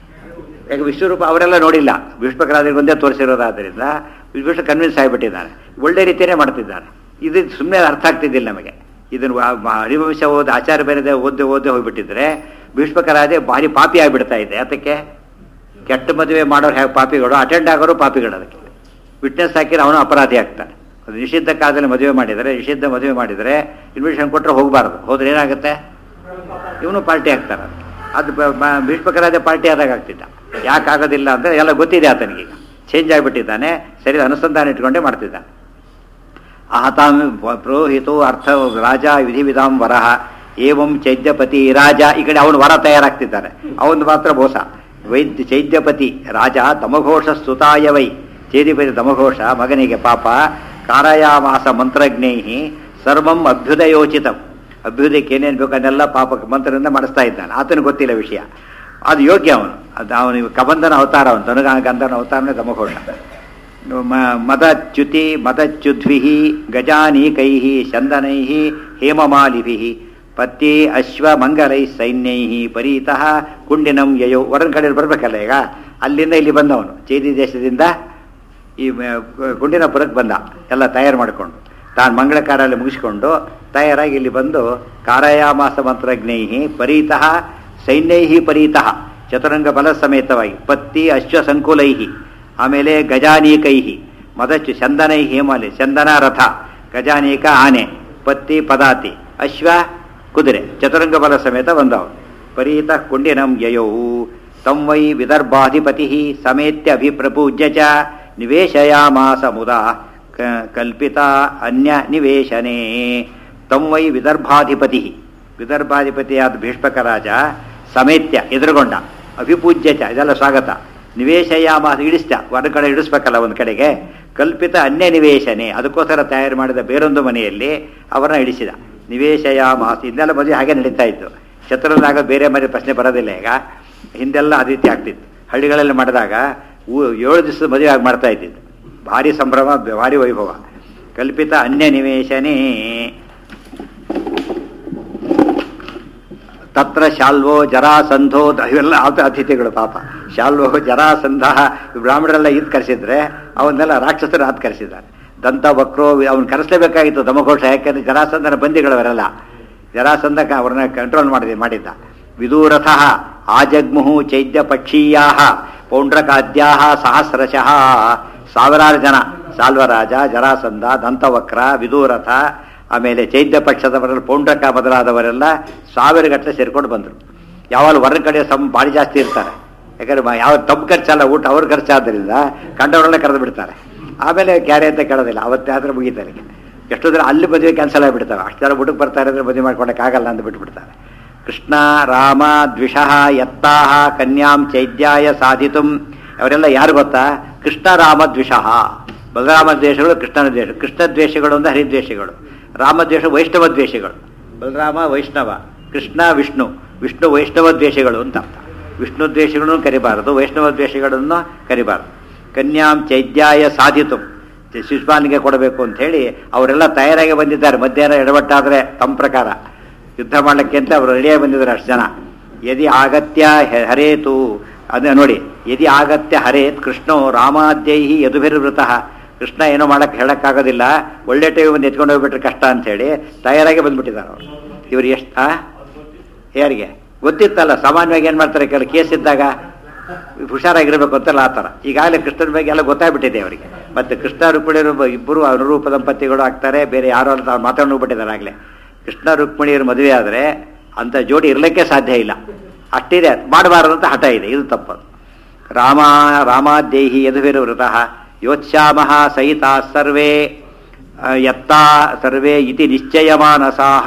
ಯಾಕೆ ವಿಶ್ವರೂಪ ಅವರೆಲ್ಲ ನೋಡಿಲ್ಲ ಭೀಷ್ಮಕರಾಜರಿಗೆ ಒಂದೇ ತೋರಿಸಿರೋದಾದ್ರಿಂದ ವಿಶ್ವ ಕನ್ವಿನ್ಸ್ ಆಗಿಬಿಟ್ಟಿದ್ದಾನೆ ಒಳ್ಳೆ ರೀತಿಯೇ ಮಾಡ್ತಿದ್ದಾನೆ ಇದು ಸುಮ್ಮನೆ ಅರ್ಥ ಆಗ್ತಿದ್ದಿಲ್ಲ ನಮಗೆ ಇದನ್ನು ವ- ಮ- ಹರಿವಂಶ ಓದಿ ಆಚಾರ ಬೇರೆ ಓದಿ ಓದಿ ಹೋಗ್ಬಿಟ್ಟಿದ್ರೆ ಭೀಷ್ಮಕರಾಜೆ ಭಾರಿ ಪಾಪಿ ಆಗಿಬಿಡ್ತಾ ಇದೆ ಅದಕ್ಕೆ ಕೆಟ್ಟ ಮದುವೆ ಮಾಡೋರು ಹೇಗೆ ಪಾಪಿಗಳು ಅಟೆಂಡ್ ಆಗೋರು ಪಾಪಿಗಳು ಅದಕ್ಕೆ ವಿಟ್ನೆಸ್ ಹಾಕಿದ್ರೆ ಅವನು ಅಪರಾಧಿ ಆಗ್ತಾನೆ ಅದು ನಿಷಿದ್ಧ ಕಾಲದಲ್ಲಿ ಮದುವೆ ಮಾಡಿದರೆ ನಿಷಿದ್ಧ ಮದುವೆ ಮಾಡಿದರೆ ಇನ್ವಿಟೇಷನ್ ಕೊಟ್ಟರೆ ಹೋಗಬಾರ್ದು ಹೋದ್ರೆ ಏನಾಗುತ್ತೆ ಇವನು ಪಾರ್ಟಿ ಆಗ್ತಾನೆ ಅದು ಬ- ಬ- ಭೀಷ್ಮಕರಾಜ ಪಾರ್ಟಿ ಆದಾಗ ಆಗ್ತಿದ್ದ ಯಾಕೆ ಆಗೋದಿಲ್ಲ ಅಂದರೆ ಎಲ್ಲ ಗೊತ್ತಿದೆ ಆತನಿಗೀಗ ಚೇಂಜ್ ಆಗಿಬಿಟ್ಟಿದ್ದಾನೆ ಸರಿ ಅನುಸಂಧಾನ ಇಟ್ಕೊಂಡೇ ಮಾಡ್ತಿದ್ದಾನೆ ಆತಾಂ ಪ್ರೋಹಿತು ಅರ್ಥ ರಾಜ ವಿಧಿ ವಿಧಾಂ ವರಹ ಏವಂ ಚೈದ್ಯಪತಿ ರಾಜ ಈ ಕಡೆ ಅವನು ವರ ತಯಾರಾಗ್ತಿದ್ದಾನೆ ಅವನು ಮಾತ್ರ ಮೋಸ ವೈದ್ಯ ಚೈದ್ಯಪತಿ ರಾಜ ದಮಘೋಷ ಸುತಾಯ ವೈ ಚೈದ್ಯಪತಿ ದಮಘೋಷ ಮಗನಿಗೆ ಪಾಪ ಕಾರಯಾಮಾಸ ಮಂತ್ರಜ್ಞೈ ಸರ್ವಂ ಅಭ್ಯುದಯೋಚಿತಂ ಅಭ್ಯುದಯಕ್ಕೆ ಏನೇನು ಬೇಕು ಅದನ್ನೆಲ್ಲ ಪಾಪ ಮಂತ್ರದಿಂದ ಮಾಡಿಸ್ತಾ ಇದ್ದಾನೆ ಆತನಿಗೆ ಗೊತ್ತಿಲ್ಲ ವಿಷಯ ಅದು ಯೋಗ್ಯ ಅವನು ಅದು ಅವನು ಕಬಂಧನ ಅವತಾರ ಅವನು ತನಗ ಗಂಧನ ಅವತಾರನೇ ದಮಘೋಷ ಮ- ಮದಚ್ಯುತಿ ಮದಚ್ಯುದ್ಭಿ ಗಜಾನೀಕೈ ಚಂದನೈ ಹೇಮಮಾಲಿಭಿ ಪತ್ತಿ ಅಶ್ವ ಮಂಗಲೈ ಸೈನ್ಯೈ ಪರೀತಃ ಕುಂಡಿನಂ ಯಯೋ ಹೊರನ ಕಡೆ ಬರ್ಬೇಕಲ್ಲ ಈಗ ಅಲ್ಲಿಂದ ಇಲ್ಲಿ ಬಂದವನು ಚೈದಿ ದೇಶದಿಂದ ಈ ಮ- ಗುಂಡಿನಪುರಕ್ಕೆ ಬಂದ ಎಲ್ಲ ತಯಾರು ಮಾಡಿಕೊಂಡು ತಾನು ಮಂಗಳಕಾರಲ್ಲಿ ಮುಗಿಸ್ಕೊಂಡು ತಯಾರಾಗಿ ಇಲ್ಲಿ ಬಂದು ಕಾರಯಾಮಾಸ ಮಂತ್ರಜ್ಞೈ ಪರೀತಃ ಸೈನ್ಯೈ ಪರೀತಃ ಚತುರಂಗ ಬಲ ಸಮೇತವಾಗಿ ಪತ್ತಿ ಅಶ್ವ ಸಂಕುಲೈ ಆಮೇಲೆ ಗಜಾನೀಕೈ ಮದಚ್ಚು ಚಂದನೈ ಹೇಮಲಿ ಚಂದನ ರಥ ಗಜಾನೀಕ ಆನೆ ಪತ್ತಿ ಪದಾತಿ ಅಶ್ವ ಕುದುರೆ ಚತುರಂಗ ಬಲ ಸಮೇತ ಬಂದವು ಪರೀತ ಕುಂಡಿನಂ ಯಯೌ ತಂ ವೈ ವಿದರ್ಭಾಧಿಪತಿ ಸಮೇತ್ಯ ಅಭಿಪ್ರಪೂಜ್ಯ ಚ ನಿವೇಶಯಾಮಾಸ ಮುದ ಕ- ಕಲ್ಪಿತ ಅನ್ಯ ನಿವೇಶನೇ ತಂ ವೈ ವಿದರ್ಭಾಧಿಪತಿ ವಿದರ್ಭಾಧಿಪತಿಯಾದ ಭೀಷ್ಮಕ ರಾಜ ಸಮೇತ್ಯ ಎದುರುಗೊಂಡ ಅಭಿಪೂಜ್ಯ ಚ ಇದೆಲ್ಲ ಸ್ವಾಗತ ನಿವೇಶಯಾಮಾಸ ಇಡಿಸ್ತ ಒಂದು ಕಡೆ ಇಡಿಸ್ಬೇಕಲ್ಲ ಒಂದು ಕಡೆಗೆ ಕಲ್ಪಿತ ಅನ್ಯ ನಿವೇಶನೆ ಅದಕ್ಕೋಸ್ಕರ ತಯಾರು ಮಾಡಿದ ಬೇರೊಂದು ಮನೆಯಲ್ಲಿ ಅವರನ್ನ ಇಡಿಸಿದ ನಿವೇಶಯಾಮಾಸ ಇದೆಲ್ಲ ಮದುವೆ ಹಾಗೆ ನಡೀತಾ ಇತ್ತು ಶತ್ರುನಾಗ ಬೇರೆ ಮನೆ ಪ್ರಶ್ನೆ ಬರೋದಿಲ್ಲ ಈಗ ಹಿಂದೆಲ್ಲ ಆ ರೀತಿ ಆಗ್ತಿತ್ತು ಹಳ್ಳಿಗಳಲ್ಲಿ ಮಾಡಿದಾಗ ಊ- ಏಳು ದಿವಸದ ಮದುವೆ ಆಗಿ ಮಾಡ್ತಾ ಇದ್ದಿದ್ದು ಭಾರಿ ಸಂಭ್ರಮ ಭಾರಿ ವೈಭವ ಕಲ್ಪಿತ ಅನ್ಯ ನಿವೇಶನೇ ತತ್ರ ಶಾಲ್ವೋ ಜರಾಸಂಧೋ ದ- ಇವೆಲ್ಲ ಆತ ಅತಿಥಿಗಳು ಪಾಪ ಶಾಲ್ವ ಜರಾಸಂಧ ಬ್ರಾಹ್ಮಣರೆಲ್ಲ ಇದ್ ಕರೆಸಿದ್ರೆ ಅವನ್ನೆಲ್ಲ ರಾಕ್ಷಸರು ಅದ್ ಕರೆಸಿದ್ದಾರೆ ದಂತ ವಕ್ರೋ ಅವನ್ ಕರೆಸಲೇಬೇಕಾಗಿತ್ತು ದಮಘೋಷ ಯಾಕಂದ್ರೆ ಜರಾಸಂಧನ ಬಂದಿಗಳವರೆಲ್ಲ ಜರಾಸಂಧ ಕ- ಅವ್ರನ್ನ ಕಂಟ್ರೋಲ್ ಮಾಡಿದೆ ಮಾಡಿದ್ದ ವಿದೂರಥ ಆಜಗ್ಮುಹು ಚೈದ್ಯ ಪಕ್ಷೀಯಾ ಪೌಂಡ್ರಕಾದ್ಯಾ ಸಹಸ್ರಶಃ ಸಾವಿರಾರು ಜನ ಸಾಲ್ವರಾಜ ಜರಾಸಂಧ ದಂತವಕ್ರ ವಿದೂರಥ ಆಮೇಲೆ ಚೈದ್ಯ ಪಕ್ಷದವರೆಲ್ಲ ಪೌಂಡ್ರಕ ಮೊದಲಾದವರೆಲ್ಲ ಸಾವಿರ ಗಟ್ಟಲೆ ಸೇರ್ಕೊಂಡು ಬಂದರು ಯಾವಾಗ ಹೊರ ಕಡೆ ಸಮ್ ಭಾರಿ ಜಾಸ್ತಿ ಇರ್ತಾರೆ ಯಾಕಂದ್ರೆ ಮ- ಯಾವ ತಮ್ಮ ಖರ್ಚಲ್ಲ ಊಟ ಅವ್ರ ಖರ್ಚಾದ್ದರಿಂದ ಕಂಡವರನ್ನ ಕರೆದು ಬಿಡ್ತಾರೆ ಆಮೇಲೆ ಕ್ಯಾರೆ ಅಂತ ಕೇಳೋದಿಲ್ಲ ಅವತ್ತೇ ಆದ್ರೆ ಮುಗೀತಾರೆ ಎಷ್ಟೋ ಜನ ಅಲ್ಲಿ ಮದುವೆ ಕ್ಯಾನ್ಸಲ್ ಆಗಿಬಿಡ್ತವೆ ಅಷ್ಟು ಜನ ಊಟಕ್ಕೆ ಬರ್ತಾರೆ ಅಂದ್ರೆ ಮದುವೆ ಮಾಡ್ಕೊಳಕ್ಕಾಗಲ್ಲ ಅಂತ ಬಿಟ್ಬಿಡ್ತಾರೆ ಕೃಷ್ಣ ರಾಮ ದ್ವಿಷಃ ಎತ್ತಾಹ ಕನ್ಯಾಂ ಚೈದ್ಯಾಯ ಸಾಧಿತು ಅವರೆಲ್ಲ ಯಾರು ಗೊತ್ತಾ ಕೃಷ್ಣ ರಾಮ ದ್ವಿಷಃ ಬಲರಾಮ ದ್ವೇಷಗಳು ಕೃಷ್ಣನ ದ್ವೇಷ ಕೃಷ್ಣ ದ್ವೇಷಗಳು ಅಂದ್ರೆ ಹರಿದ್ವೇಷಗಳು ರಾಮ ದ್ವೇಷ ವೈಷ್ಣವ ದ್ವೇಷಗಳು ಬಲರಾಮ ವೈಷ್ಣವ ಕೃಷ್ಣ ವಿಷ್ಣು ವಿಷ್ಣು ವೈಷ್ಣವ ದ್ವೇಷಗಳು ಅಂತ ಅರ್ಥ ವಿಷ್ಣು ದ್ವೇಷಗಳನ್ನು ಕರಿಬಾರದು ವೈಷ್ಣವ ದ್ವೇಷಗಳನ್ನು ಕರಿಬಾರದು ಕನ್ಯಾಂ ಚೈದ್ಯಾಯ ಸಾಧಿತು ಶಿಶುಪಾಲನಿಗೆ ಕೊಡಬೇಕು ಅಂತ ಹೇಳಿ ಅವರೆಲ್ಲ ತಯಾರಾಗಿ ಬಂದಿದ್ದಾರೆ ಮಧ್ಯಾಹ್ನ ಎಡವಟ್ಟಾದ್ರೆ ತಮ್ಮ ಪ್ರಕಾರ ಯುದ್ಧ ಮಾಡಲಿಕ್ಕೆ ಅಂತ ಅವರು ರೆಡಿಯಾಗಿ ಬಂದಿದ್ದಾರೆ ಅಷ್ಟು ಜನ ಯದಿ ಆಗತ್ಯ ಹೆ- ಹರೇತು ಅದೇ ನೋಡಿ ಯದಿ ಆಗತ್ಯ ಹರೇತ್ ಕೃಷ್ಣೋ ರಾಮಾದ್ಯೈಹಿ ಯದುಭಿರ್ವೃತಃ ಕೃಷ್ಣ ಏನೋ ಮಾಡಕ್ಕೆ ಹೇಳಕ್ಕಾಗೋದಿಲ್ಲ ಒಳ್ಳೆ ಟೈಮ್ ಬಂದು ಎತ್ಕೊಂಡು ಹೋಗ್ಬಿಟ್ರೆ ಕಷ್ಟ ಅಂತ ಹೇಳಿ ತಯಾರಾಗಿ ಬಂದ್ಬಿಟ್ಟಿದ್ದಾರೆ ಅವರು ಇವರು ಎಷ್ಟು ಯಾರಿಗೆ ಗೊತ್ತಿತ್ತಲ್ಲ ಸಾಮಾನ್ಯವಾಗಿ ಏನು ಮಾಡ್ತಾರೆ ಕೆಲ ಕೇಸ್ ಇದ್ದಾಗ ಹುಷಾರಾಗಿರ್ಬೇಕು ಅಂತಲ್ಲ ಆ ಥರ ಈಗಾಗಲೇ ಕೃಷ್ಣನ ಬಗ್ಗೆ ಎಲ್ಲ ಗೊತ್ತಾಗ್ಬಿಟ್ಟಿದೆ ಅವರಿಗೆ ಮತ್ತೆ ಕೃಷ್ಣ ರುಕ್ಮಿಣಿಯರು ಇಬ್ಬರು ಅನುರೂಪ ದಂಪತಿಗಳು ಆಗ್ತಾರೆ ಬೇರೆ ಯಾರೋ ಅಂತ ಅವ್ರು ಮಾತಾಡ್ ಹೋಗ್ಬಿಟ್ಟಿದ್ದಾರೆ ಆಗಲೇ ಕೃಷ್ಣ ರುಕ್ಮಿಣಿಯರು ಮದುವೆ ಆದರೆ ಅಂತ ಜೋಡಿ ಇರಲಿಕ್ಕೆ ಸಾಧ್ಯ ಇಲ್ಲ ಅಷ್ಟಿದೆ ಮಾಡಬಾರದು ಅಂತ ಹಠ ಇದೆ ಇದು ತಪ್ಪದು ರಾಮ ರಾಮಾದ್ಯೈಹಿ ಯದುಭಿರ್ವೃತಃ ಯೋತ್ಸ್ಯಾಮಃ ಸಹಿತ ಸರ್ವೇ ಆ, ಯತ್ತಾ ಸರ್ವೇ ಇತಿ ನಿಶ್ಚಯಮಾನಸಾಹ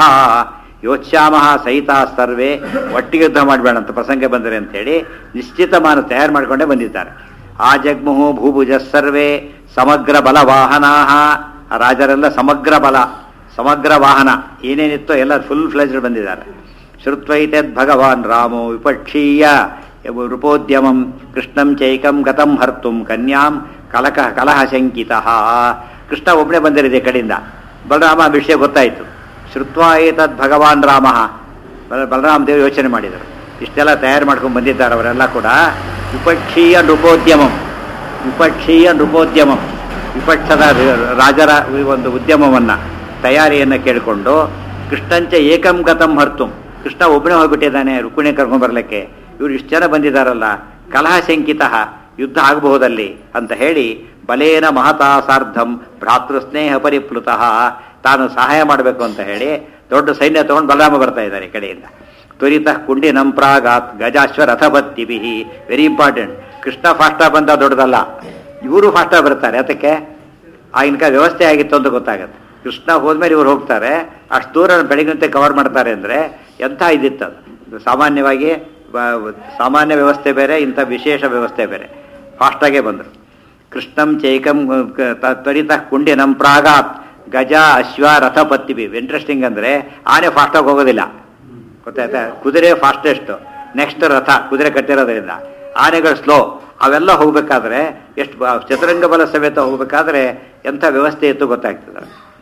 ಯೋಚ್ಯಾಮಃ ಸಹಿತ ಸರ್ವೇ ಒಟ್ಟಿಗೆ ಯುದ್ಧ ಮಾಡಬೇಡ ಅಂತ ಪ್ರಸಂಗ ಬಂದರೆ ಅಂತೇಳಿ ನಿಶ್ಚಿತ ಮಾನ ತಯಾರು ಮಾಡಿಕೊಂಡೇ ಬಂದಿದ್ದಾರೆ ಆ ಜಗ್ಮುಹು ಭೂಭುಜ ಸರ್ವೇ ಸಮಗ್ರ ಬಲ ವಾಹನಾಹ ಆ ರಾಜರೆಲ್ಲ ಸಮಗ್ರ ಬಲ ಸಮಗ್ರ ವಾಹನ ಏನೇನಿತ್ತೋ ಎಲ್ಲ ಫುಲ್ ಫ್ಲೆಜ್ಡ್ ಬಂದಿದ್ದಾರೆ ಶ್ರುತ್ವೈತದ್ ಭಗವಾನ್ ರಾಮೋ ವಿಪಕ್ಷೀಯ ರೂಪೋದ್ಯಮಂ ಕೃಷ್ಣಂ ಚೈಕಂ ಗತಂ ಹರ್ತುಂ ಕನ್ಯಾಂ ಕಲಕ ಕಲಹ ಶಂಕಿತಃ ಕೃಷ್ಣ ಒಬ್ಬನೇ ಬಂದಿರಿದೆ ಈ ಕಡೆಯಿಂದ ಬಲರಾಮ ವಿಷಯ ಗೊತ್ತಾಯಿತು ಶ್ರುತ್ವ ಏತದ್ ಭಗವಾನ್ ರಾಮ ಬಲ ಬಲರಾಮ ದೇವರು ಯೋಚನೆ ಮಾಡಿದರು ಇಷ್ಟೆಲ್ಲ ತಯಾರು ಮಾಡ್ಕೊಂಡು ಬಂದಿದ್ದಾರೆ ಅವರೆಲ್ಲ ಕೂಡ ವಿಪಕ್ಷೀಯ ನೃಪೋದ್ಯಮಂ ವಿಪಕ್ಷೀಯ ನೃಪೋದ್ಯಮಂ ವಿಪಕ್ಷದ ರಾಜರ ಈ ಒಂದು ಉದ್ಯಮವನ್ನ ತಯಾರಿಯನ್ನು ಕೇಳಿಕೊಂಡು ಕೃಷ್ಣಂಚ ಏಕಂ ಗತಂ ಹರ್ತುಂ ಕೃಷ್ಣ ಒಬ್ಬನೇ ಹೋಗ್ಬಿಟ್ಟಿದ್ದಾನೆ ರುಕ್ಮಿಣಿ ಕರ್ಕೊಂಡ್ ಬರ್ಲಿಕ್ಕೆ ಇವ್ರು ಇಷ್ಟು ಜನ ಬಂದಿದ್ದಾರಲ್ಲ ಕಲಹ ಶಂಕಿತ ಯುದ್ಧ ಆಗಬಹುದಲ್ಲಿ ಅಂತ ಹೇಳಿ ಬಲೇನ ಮಹತಾ ಸಾರ್ಧಂ ಭ್ರಾತೃ ಸ್ನೇಹ ಪರಿಪ್ಲುತಃ ತಾನು ಸಹಾಯ ಮಾಡಬೇಕು ಅಂತ ಹೇಳಿ ದೊಡ್ಡ ಸೈನ್ಯ ತಗೊಂಡು ಬಲರಾಮ ಬರ್ತಾ ಇದ್ದಾರೆ ಈ ಕಡೆಯಿಂದ ತ್ವರಿತ ಕುಂಡಿ ನಂಪ್ರಾಗಾತ್ ಗಜಾಶ್ವ ರಥಭತ್ತಿಭಿ ವೆರಿ ಇಂಪಾರ್ಟೆಂಟ್ ಕೃಷ್ಣ ಫಾಸ್ಟಾಗಿ ಬಂದ ದೊಡ್ಡದಲ್ಲ ಇವರು ಫಾಸ್ಟಾಗಿ ಬರ್ತಾರೆ ಅದಕ್ಕೆ ಆಗಿನ ಕಾಲ ವ್ಯವಸ್ಥೆ ಆಗಿತ್ತು ಅಂತ ಗೊತ್ತಾಗುತ್ತೆ ಕೃಷ್ಣ ಹೋದ್ಮೇಲೆ ಇವ್ರು ಹೋಗ್ತಾರೆ ಅಷ್ಟು ದೂರ ಬೆಳಗಿನಂತೆ ಕವರ್ ಮಾಡ್ತಾರೆ ಅಂದರೆ ಎಂಥ ಇದಿತ್ತು ಅದು ಇದು ಸಾಮಾನ್ಯವಾಗಿ ಬ- ಸಾಮಾನ್ಯ ವ್ಯವಸ್ಥೆ ಬೇರೆ ಇಂಥ ವಿಶೇಷ ವ್ಯವಸ್ಥೆ ಬೇರೆ ಫಾಸ್ಟಾಗೇ ಬಂದರು ಕೃಷ್ಣಂ ಚೈಕಂ ಕ- ತ- ತ್ವರಿತ ಕುಂಡಿನಂ ಪ್ರಾಗಾತ್ ಗಜ ಅಶ್ವ ರಥ ಪತ್ತಿಬಿ ಇಂಟ್ರೆಸ್ಟಿಂಗ್ ಅಂದರೆ ಆನೆ ಫಾಸ್ಟಾಗಿ ಹೋಗೋದಿಲ್ಲ ಗೊತ್ತಾಯ್ತಾ ಕುದುರೆ ಫಾಸ್ಟೆಸ್ಟ್ ನೆಕ್ಸ್ಟ್ ರಥ ಕುದುರೆ ಕಟ್ಟಿರೋದ್ರಿಂದ ಆನೆಗಳು ಸ್ಲೋ ಅವೆಲ್ಲ ಹೋಗ್ಬೇಕಾದ್ರೆ ಎಷ್ಟು ಬ- ಚತುರಂಗ ಬಲ ಸಮೇತ ಹೋಗ್ಬೇಕಾದ್ರೆ ಎಂಥ ವ್ಯವಸ್ಥೆ ಇತ್ತು ಗೊತ್ತಾಗ್ತದೆ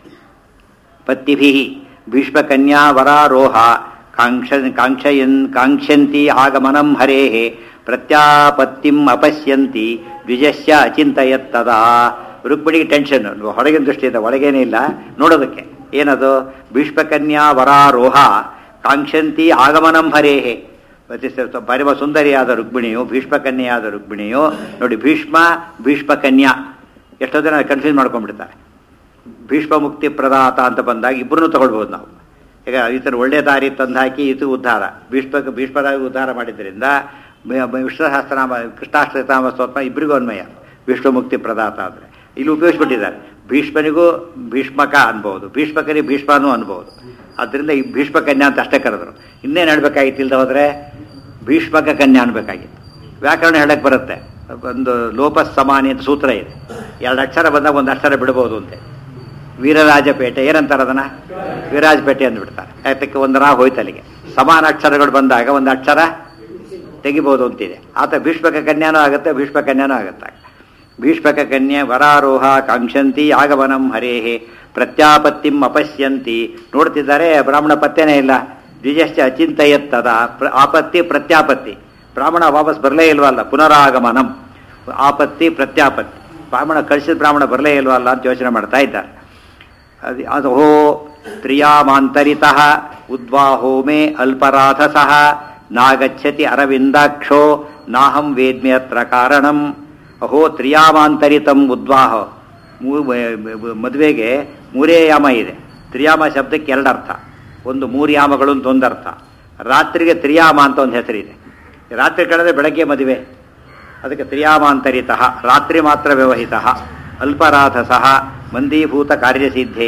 ಪತ್ತಿಭಿ ಭೀಷ್ಮಕನ್ಯಾ ವರಾರೋಹ ಕಾಂಕ್ಷ ಕಾಂಕ್ಷಯನ್ ಕಾಂಕ್ಷಂತಿ ಆಗಮನಂ ಹರೇ ಪ್ರತ್ಯಾಪತ್ತಿಂ ಅಪಶ್ಯಂತಿ ದ್ವಿಜಸ್ಯ ಅಚಿಂತಯತ್ತದ ರುಕ್ಮಿಣಿಗೆ ಟೆನ್ಷನ್ ಹೊರಗಿನ ದೃಷ್ಟಿಯಿಂದ ಒಳಗೇನೇ ಇಲ್ಲ ನೋಡೋದಕ್ಕೆ ಏನದು ಭೀಷ್ಮಕನ್ಯಾ ವರಾರೋಹ ಕಾಂಕ್ಷಂತಿ ಆಗಮನಂ ಹರೇಹೆ ಮತ್ತೆ ಸ- ಪರಮ ಸುಂದರಿಯಾದ ರುಕ್ಮಿಣಿಯು ಭೀಷ್ಮಕನ್ಯೆಯಾದ ರುಕ್ಮಿಣಿಯು ನೋಡಿ ಭೀಷ್ಮ ಭೀಷ್ಮಕನ್ಯಾ ಎಷ್ಟೋ ಜನ ಕನ್ಫ್ಯೂಸ್ ಮಾಡ್ಕೊಂಡ್ಬಿಡ್ತಾರೆ ಭೀಷ್ಮ ಮುಕ್ತಿ ಪ್ರದಾತ ಅಂತ ಬಂದಾಗ ಇಬ್ಬರನ್ನು ತಗೊಳ್ಬೋದು ನಾವು ಈಗ ಈತನ ಒಳ್ಳೆ ದಾರಿ ತಂದು ಹಾಕಿ ಇದು ಉದ್ಧಾರ ಭೀಷ್ಮ ಭೀಷ್ಮರಾಗಿ ಉದ್ಧಾರ ಮಾಡಿದ್ರಿಂದ ಬ- ಬ- ವಿಷ್ಣು ಸಹಸ್ರನಾಮ ಕೃಷ್ಣಾಷ್ಟನಾಮ ಸ್ತೋತ್ರ ಇಬ್ಬರಿಗೂ ಅನ್ವಯ ಭೀಷ್ಮ ಮುಕ್ತಿ ಪ್ರದಾತ ಅಂದರೆ ಇಲ್ಲಿ ಉಪಯೋಗಿಸ್ಬಿಟ್ಟಿದ್ದಾರೆ ಭೀಷ್ಮನಿಗೂ ಭೀಷ್ಮಕ ಅನ್ಬೋದು ಭೀಷ್ಮಕನಿಗೆ ಭೀಷ್ಮನೂ ಅನ್ಬೋದು ಅದರಿಂದ ಈ ಭೀಷ್ಮ ಕನ್ಯಾ ಅಂತ ಅಷ್ಟೇ ಕರೆದ್ರು ಇನ್ನೇನು ಹೇಳ್ಬೇಕಾಗಿತ್ತು ಇಲ್ದ ಹೋದ್ರೆ ಭೀಷ್ಮಕ ಕನ್ಯಾ ಅನ್ಬೇಕಾಗಿತ್ತು ವ್ಯಾಕರಣ ಹೇಳಕ್ ಬರುತ್ತೆ ಒಂದು ಲೋಪ ಸಮಾನಿ ಅಂತ ಸೂತ್ರ ಇದೆ ಎರಡು ಅಕ್ಷರ ಬಂದಾಗ ಒಂದು ಅಕ್ಷರ ಬಿಡ್ಬೋದು ಅಂತೆ ವೀರರಾಜಪೇಟೆ ಏನಂತಾರೆ ಅದನ್ನ ವೀರರಾಜಪೇಟೆ ಅಂದ್ಬಿಡ್ತಾರೆ ಅದಕ್ಕೆ ಒಂದು ರಾ ಹೋಯ್ತು ಅಲ್ಲಿಗೆ ಸಮಾನ ಅಕ್ಷರಗಳು ಬಂದಾಗ ಒಂದು ಅಕ್ಷರ ತೆಗಿಬೋದು ಅಂತಿದೆ ಆತ ಭೀಷ್ಮಕ ಕನ್ಯಾನೂ ಆಗುತ್ತೆ ಭೀಷ್ಮ ಕನ್ಯಾನೂ ಆಗುತ್ತೆ ಭೀಷ್ಮಕ ಕನ್ಯೆ ವರಾರೋಹ ಕಾಂಕ್ಷಂತಿ ಆಗಮನಂ ಹರೇಹೆ ಪ್ರತ್ಯಾಪತ್ತಿಂ ಅಪಶ್ಯಂತಿ ನೋಡ್ತಿದ್ದಾರೆ ಬ್ರಾಹ್ಮಣ ಪತ್ತೆನೇ ಇಲ್ಲ ದ್ವಿಜಶ್ಚ ಅಚಿಂತಯತ್ತದ ಪ್ರ- ಆಪತ್ತಿ ಪ್ರತ್ಯಾಪತ್ತಿ ಬ್ರಾಹ್ಮಣ ವಾಪಸ್ ಬರಲೇ ಇಲ್ವಲ್ಲ ಪುನರಾಗಮನಂ ಆಪತ್ತಿ ಪ್ರತ್ಯಾಪತ್ತಿ ಬ್ರಾಹ್ಮಣ ಕಳಿಸಿದ ಬ್ರಾಹ್ಮಣ ಬರಲೇ ಇಲ್ವಲ್ಲ ಅಂತ ಯೋಚನೆ ಮಾಡ್ತಾ ಇದ್ದಾರೆ ಅದು ಅದು ಹೋ ತ್ರಿಯಾಮಾಂತರಿತಃ ಉದ್ವಾಹೋ ಮೇ ಅಲ್ಪರಾಧಸಃ ನಾಗಚ್ಚತಿ ಅರವಿಂದಾಕ್ಷೋ ನಾಹಂ ವೇದ್ಮಿ ಅತ್ರ ಕಾರಣಂ ಅಹೋ ತ್ರಿಯಾಮಾಂತರಿತಂ ಉದ್ವಾಹ ಮೂ- ಮ- ಮದುವೆಗೆ ಮೂರೇ ಯಾಮ ಇದೆ ತ್ರಿಯಾಮ ಶಬ್ದಕ್ಕೆ ಎರಡು ಅರ್ಥ ಒಂದು ಮೂರು ಯಾಮಗಳು ಅಂತ ಒಂದು ಅರ್ಥ ರಾತ್ರಿಗೆ ತ್ರಿಯಾಮ ಅಂತ ಒಂದು ಹೆಸರಿದೆ ರಾತ್ರಿ ಕಳೆದ್ರೆ ಬೆಳಗ್ಗೆ ಮದುವೆ ಅದಕ್ಕೆ ತ್ರಿಯಾಮಾಂತರಿತ ರಾತ್ರಿ ಮಾತ್ರ ವ್ಯವಹಿತ ಅಲ್ಪರಾಧಸ ಮಂದೀಭೂತ ಕಾರ್ಯಸಿದ್ಧೇ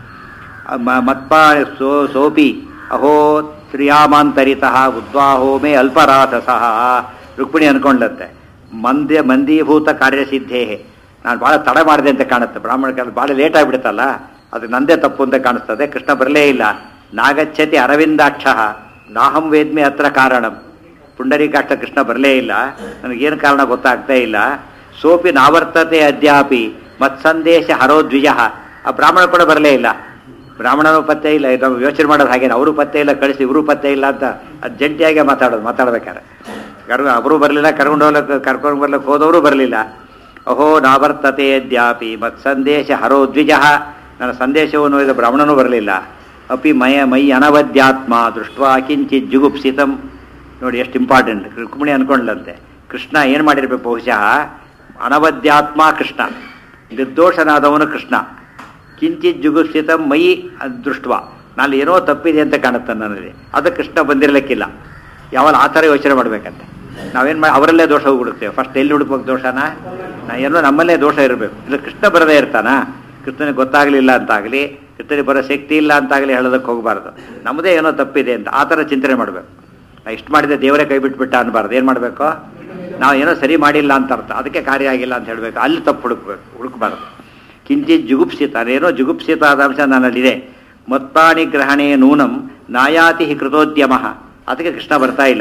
ಮತ್ಪ ಸೋ ಸೋಪಿ ಅಹೋ ತ್ರಿಯಾಮಾಂತರಿತ ಉದ್ವಾಹೋ ಮೇ ಅಲ್ಪರಾಧಸ ರುಕ್ಮಿಣಿ ಅನ್ಕೊಂಡಂತೆ ಮಂದ್ಯ ಮಂದೀಭೂತ ಕಾರ್ಯಸಿದ್ಧೇ ನಾನು ಭಾಳ ತಡ ಮಾಡಿದೆ ಅಂತ ಕಾಣುತ್ತೆ ಬ್ರಾಹ್ಮಣ ಕಾಲ ಭಾಳ ಲೇಟ್ ಆಗಿಬಿಡುತ್ತಲ್ಲ ಅದು ನಂದೇ ತಪ್ಪು ಅಂತ ಕಾಣಿಸ್ತದೆ ಕೃಷ್ಣ ಬರಲೇ ಇಲ್ಲ ನಾಗಚ್ಚತಿ ಅರವಿಂದಾಕ್ಷ ನಾಹಂ ವೇದ್ಮಿ ಹತ್ರ ಕಾರಣಂ ಪುಂಡರೀಕಾಷ್ಟ ಕೃಷ್ಣ ಬರಲೇ ಇಲ್ಲ ನನಗೇನು ಕಾರಣ ಗೊತ್ತಾಗ್ತಾ ಇಲ್ಲ ಸೋಪಿ ನಾವರ್ತತೆ ಅದ್ಯಾಪಿ ಮತ್ಸಂದೇಶ ಹರೋದ್ವಿಜ ಆ ಬ್ರಾಹ್ಮಣ ಕೂಡ ಬರಲೇ ಇಲ್ಲ ಬ್ರಾಹ್ಮಣನೂ ಪತ್ತೆ ಇಲ್ಲ ಇದು ನಾವು ಯೋಚನೆ ಮಾಡೋದು ಹಾಗೇನೆ ಅವರು ಪತ್ತೆ ಇಲ್ಲ ಕಳಿಸಿ ಇವರು ಪತ್ತೆ ಇಲ್ಲ ಅಂತ ಅದು ಜಂಟಿಯಾಗೆ ಮಾತಾಡೋದು ಮಾತಾಡ್ಬೇಕಾರೆ ಕರ್ ಅವರು ಬರಲಿಲ್ಲ ಕರ್ಕೊಂಡು ಹೋಗ್ಲಿಕ್ಕೆ ಕರ್ಕೊಂಡು ಬರ್ಲಿಕ್ಕೆ ಹೋದವರು ಬರಲಿಲ್ಲ ಅಹೋ ನಾವರ್ತತೆ ಅದ್ಯಾಪಿ ಮತ್ಸಂದೇಶ ಹರೋದ್ವಿಜ ನನ್ನ ಸಂದೇಶವನ್ನು ಇದು ಬ್ರಾಹ್ಮಣನೂ ಬರಲಿಲ್ಲ ಅಪಿ ಮಯ ಮೈ ಅನವದ್ಯಾತ್ಮ ದೃಷ್ಟ್ವಾ ಕಿಂಚಿತ್ ಜುಗುಪ್ಸಿತಂ ನೋಡಿ ಎಷ್ಟು ಇಂಪಾರ್ಟೆಂಟ್ ರುಕ್ಮಿಣಿ ಅನ್ಕೊಂಡ್ಲಂತೆ ಕೃಷ್ಣ ಏನು ಮಾಡಿರ್ಬೇಕು ಬಹುಶಃ ಅನವದ್ಯಾತ್ಮ ಕೃಷ್ಣ ನಿರ್ದೋಷನಾದವನು ಕೃಷ್ಣ ಕಿಂಚಿತ್ ಜುಗುಪ್ಸಿತ ಮೈ ದೃಷ್ಟ ನಾನು ಏನೋ ತಪ್ಪಿದೆ ಅಂತ ಕಾಣುತ್ತೆ ನನ್ನಲ್ಲಿ ಅದು ಕೃಷ್ಣ ಬಂದಿರಲಿಕ್ಕಿಲ್ಲ ಯಾವಾಗ ಆ ಥರ ಯೋಚನೆ ಮಾಡ್ಬೇಕಂತೆ ನಾವೇನು ಮಾಡಿ ಅವರಲ್ಲೇ ದೋಷ ಹೋಗ್ಬಿಡುತ್ತೇವೆ ಫಸ್ಟ್ ಎಲ್ಲಿ ಹುಡುಕ್ಬೇಕು ದೋಷನ ನಾ ಏನೋ ನಮ್ಮಲ್ಲೇ ದೋಷ ಇರಬೇಕು ಇಲ್ಲ ಕೃಷ್ಣ ಬರದೇ ಇರ್ತಾನ ಕೃಷ್ಣನಿಗೆ ಗೊತ್ತಾಗಲಿಲ್ಲ ಅಂತಾಗಲಿ ಕೃಷ್ಣನಿಗೆ ಬರೋ ಶಕ್ತಿ ಇಲ್ಲ ಅಂತಾಗಲಿ ಹೇಳೋದಕ್ಕೆ ಹೋಗಬಾರ್ದು ನಮ್ಮದೇ ಏನೋ ತಪ್ಪಿದೆ ಅಂತ ಆ ಥರ ಚಿಂತನೆ ಮಾಡಬೇಕು ನಾ ಇಷ್ಟು ಮಾಡಿದೆ ದೇವರೇ ಕೈ ಬಿಟ್ಬಿಟ್ಟ ಅನ್ಬಾರ್ದು ಏನು ಮಾಡಬೇಕು ನಾವು ಏನೋ ಸರಿ ಮಾಡಿಲ್ಲ ಅಂತ ಅರ್ಥ ಅದಕ್ಕೆ ಕಾರ್ಯ ಆಗಿಲ್ಲ ಅಂತ ಹೇಳಬೇಕು ಅಲ್ಲಿ ತಪ್ಪು ಹುಡುಕ್ಬೇಕು ಹುಡುಕಬಾರ್ದು ಕಿಂಚಿತ್ ಜುಗುಪ್ಸಿತ ಏನೋ ಜುಗುಪ್ಸಿತ ಆದ ಅಂಶ ನನ್ನಲ್ಲಿದೆ ಮತ್ಪಾಣಿ ಗ್ರಹಣೆ ನೂನಂ ನಾಯಾತಿ ಹಿ ಕೃತೋದ್ಯಮ ಅದಕ್ಕೆ ಕೃಷ್ಣ ಬರ್ತಾ ಇಲ್ಲ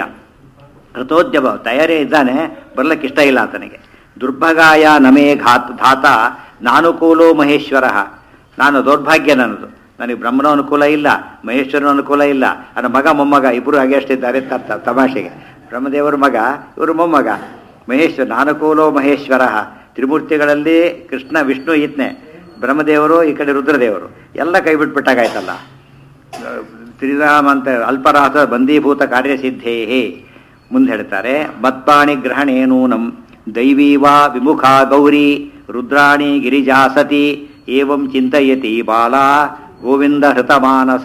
ಕೃತೋದ್ಯಮ ತಯಾರೇ ಇದ್ದಾನೆ ಬರ್ಲಿಕ್ಕೆ ಇಷ್ಟ ಇಲ್ಲ ಆತನಿಗೆ ದುರ್ಭಗಾಯ ನಮೇ ಘಾತ್ ಧಾತ ನಾನುಕೂಲೋ ಮಹೇಶ್ವರ ನಾನು ದೌರ್ಭಾಗ್ಯ ನನ್ನದು ನನಗೆ ಬ್ರಹ್ಮನ ಅನುಕೂಲ ಇಲ್ಲ ಮಹೇಶ್ವರನ ಅನುಕೂಲ ಇಲ್ಲ ನನ್ನ ಮಗ ಮೊಮ್ಮಗ ಇಬ್ಬರು ಹಾಗೆ ಅಷ್ಟಿದ್ದಾರೆ ಅಂತ ಅರ್ಥ ತಮಾಷೆಗೆ ಬ್ರಹ್ಮದೇವರ ಮಗ ಇವರು ಮೊಮ್ಮಗ ಮಹೇಶ್ವರ ನಾನುಕೂಲೋ ಮಹೇಶ್ವರ ತ್ರಿಮೂರ್ತಿಗಳಲ್ಲಿ ಕೃಷ್ಣ ವಿಷ್ಣು ಈತ್ನೆ ಬ್ರಹ್ಮದೇವರು ಈ ಕಡೆ ರುದ್ರದೇವರು ಎಲ್ಲ ಕೈ ಬಿಟ್ಬಿಟ್ಟಾಗಾಯ್ತಲ್ಲ ಶ್ರೀರಾಮ ಅಂತ ಅಲ್ಪರಾಧ ಬಂದೀಭೂತ ಕಾರ್ಯಸಿದ್ಧೇ ಮುಂದೆ ಹೇಳ್ತಾರೆ ಮತ್ಪಾಣಿ ಗ್ರಹಣೇನೂನಂ ದೈವೀವಾ ವಿಮುಖಾ ಗೌರಿ ರುದ್ರಾಣಿ ಗಿರಿಜಾ ಸತಿ ಏವಂ ಚಿಂತಯತಿ ಬಾಲಾ ಗೋವಿಂದ ಹೃತಮಾನಸ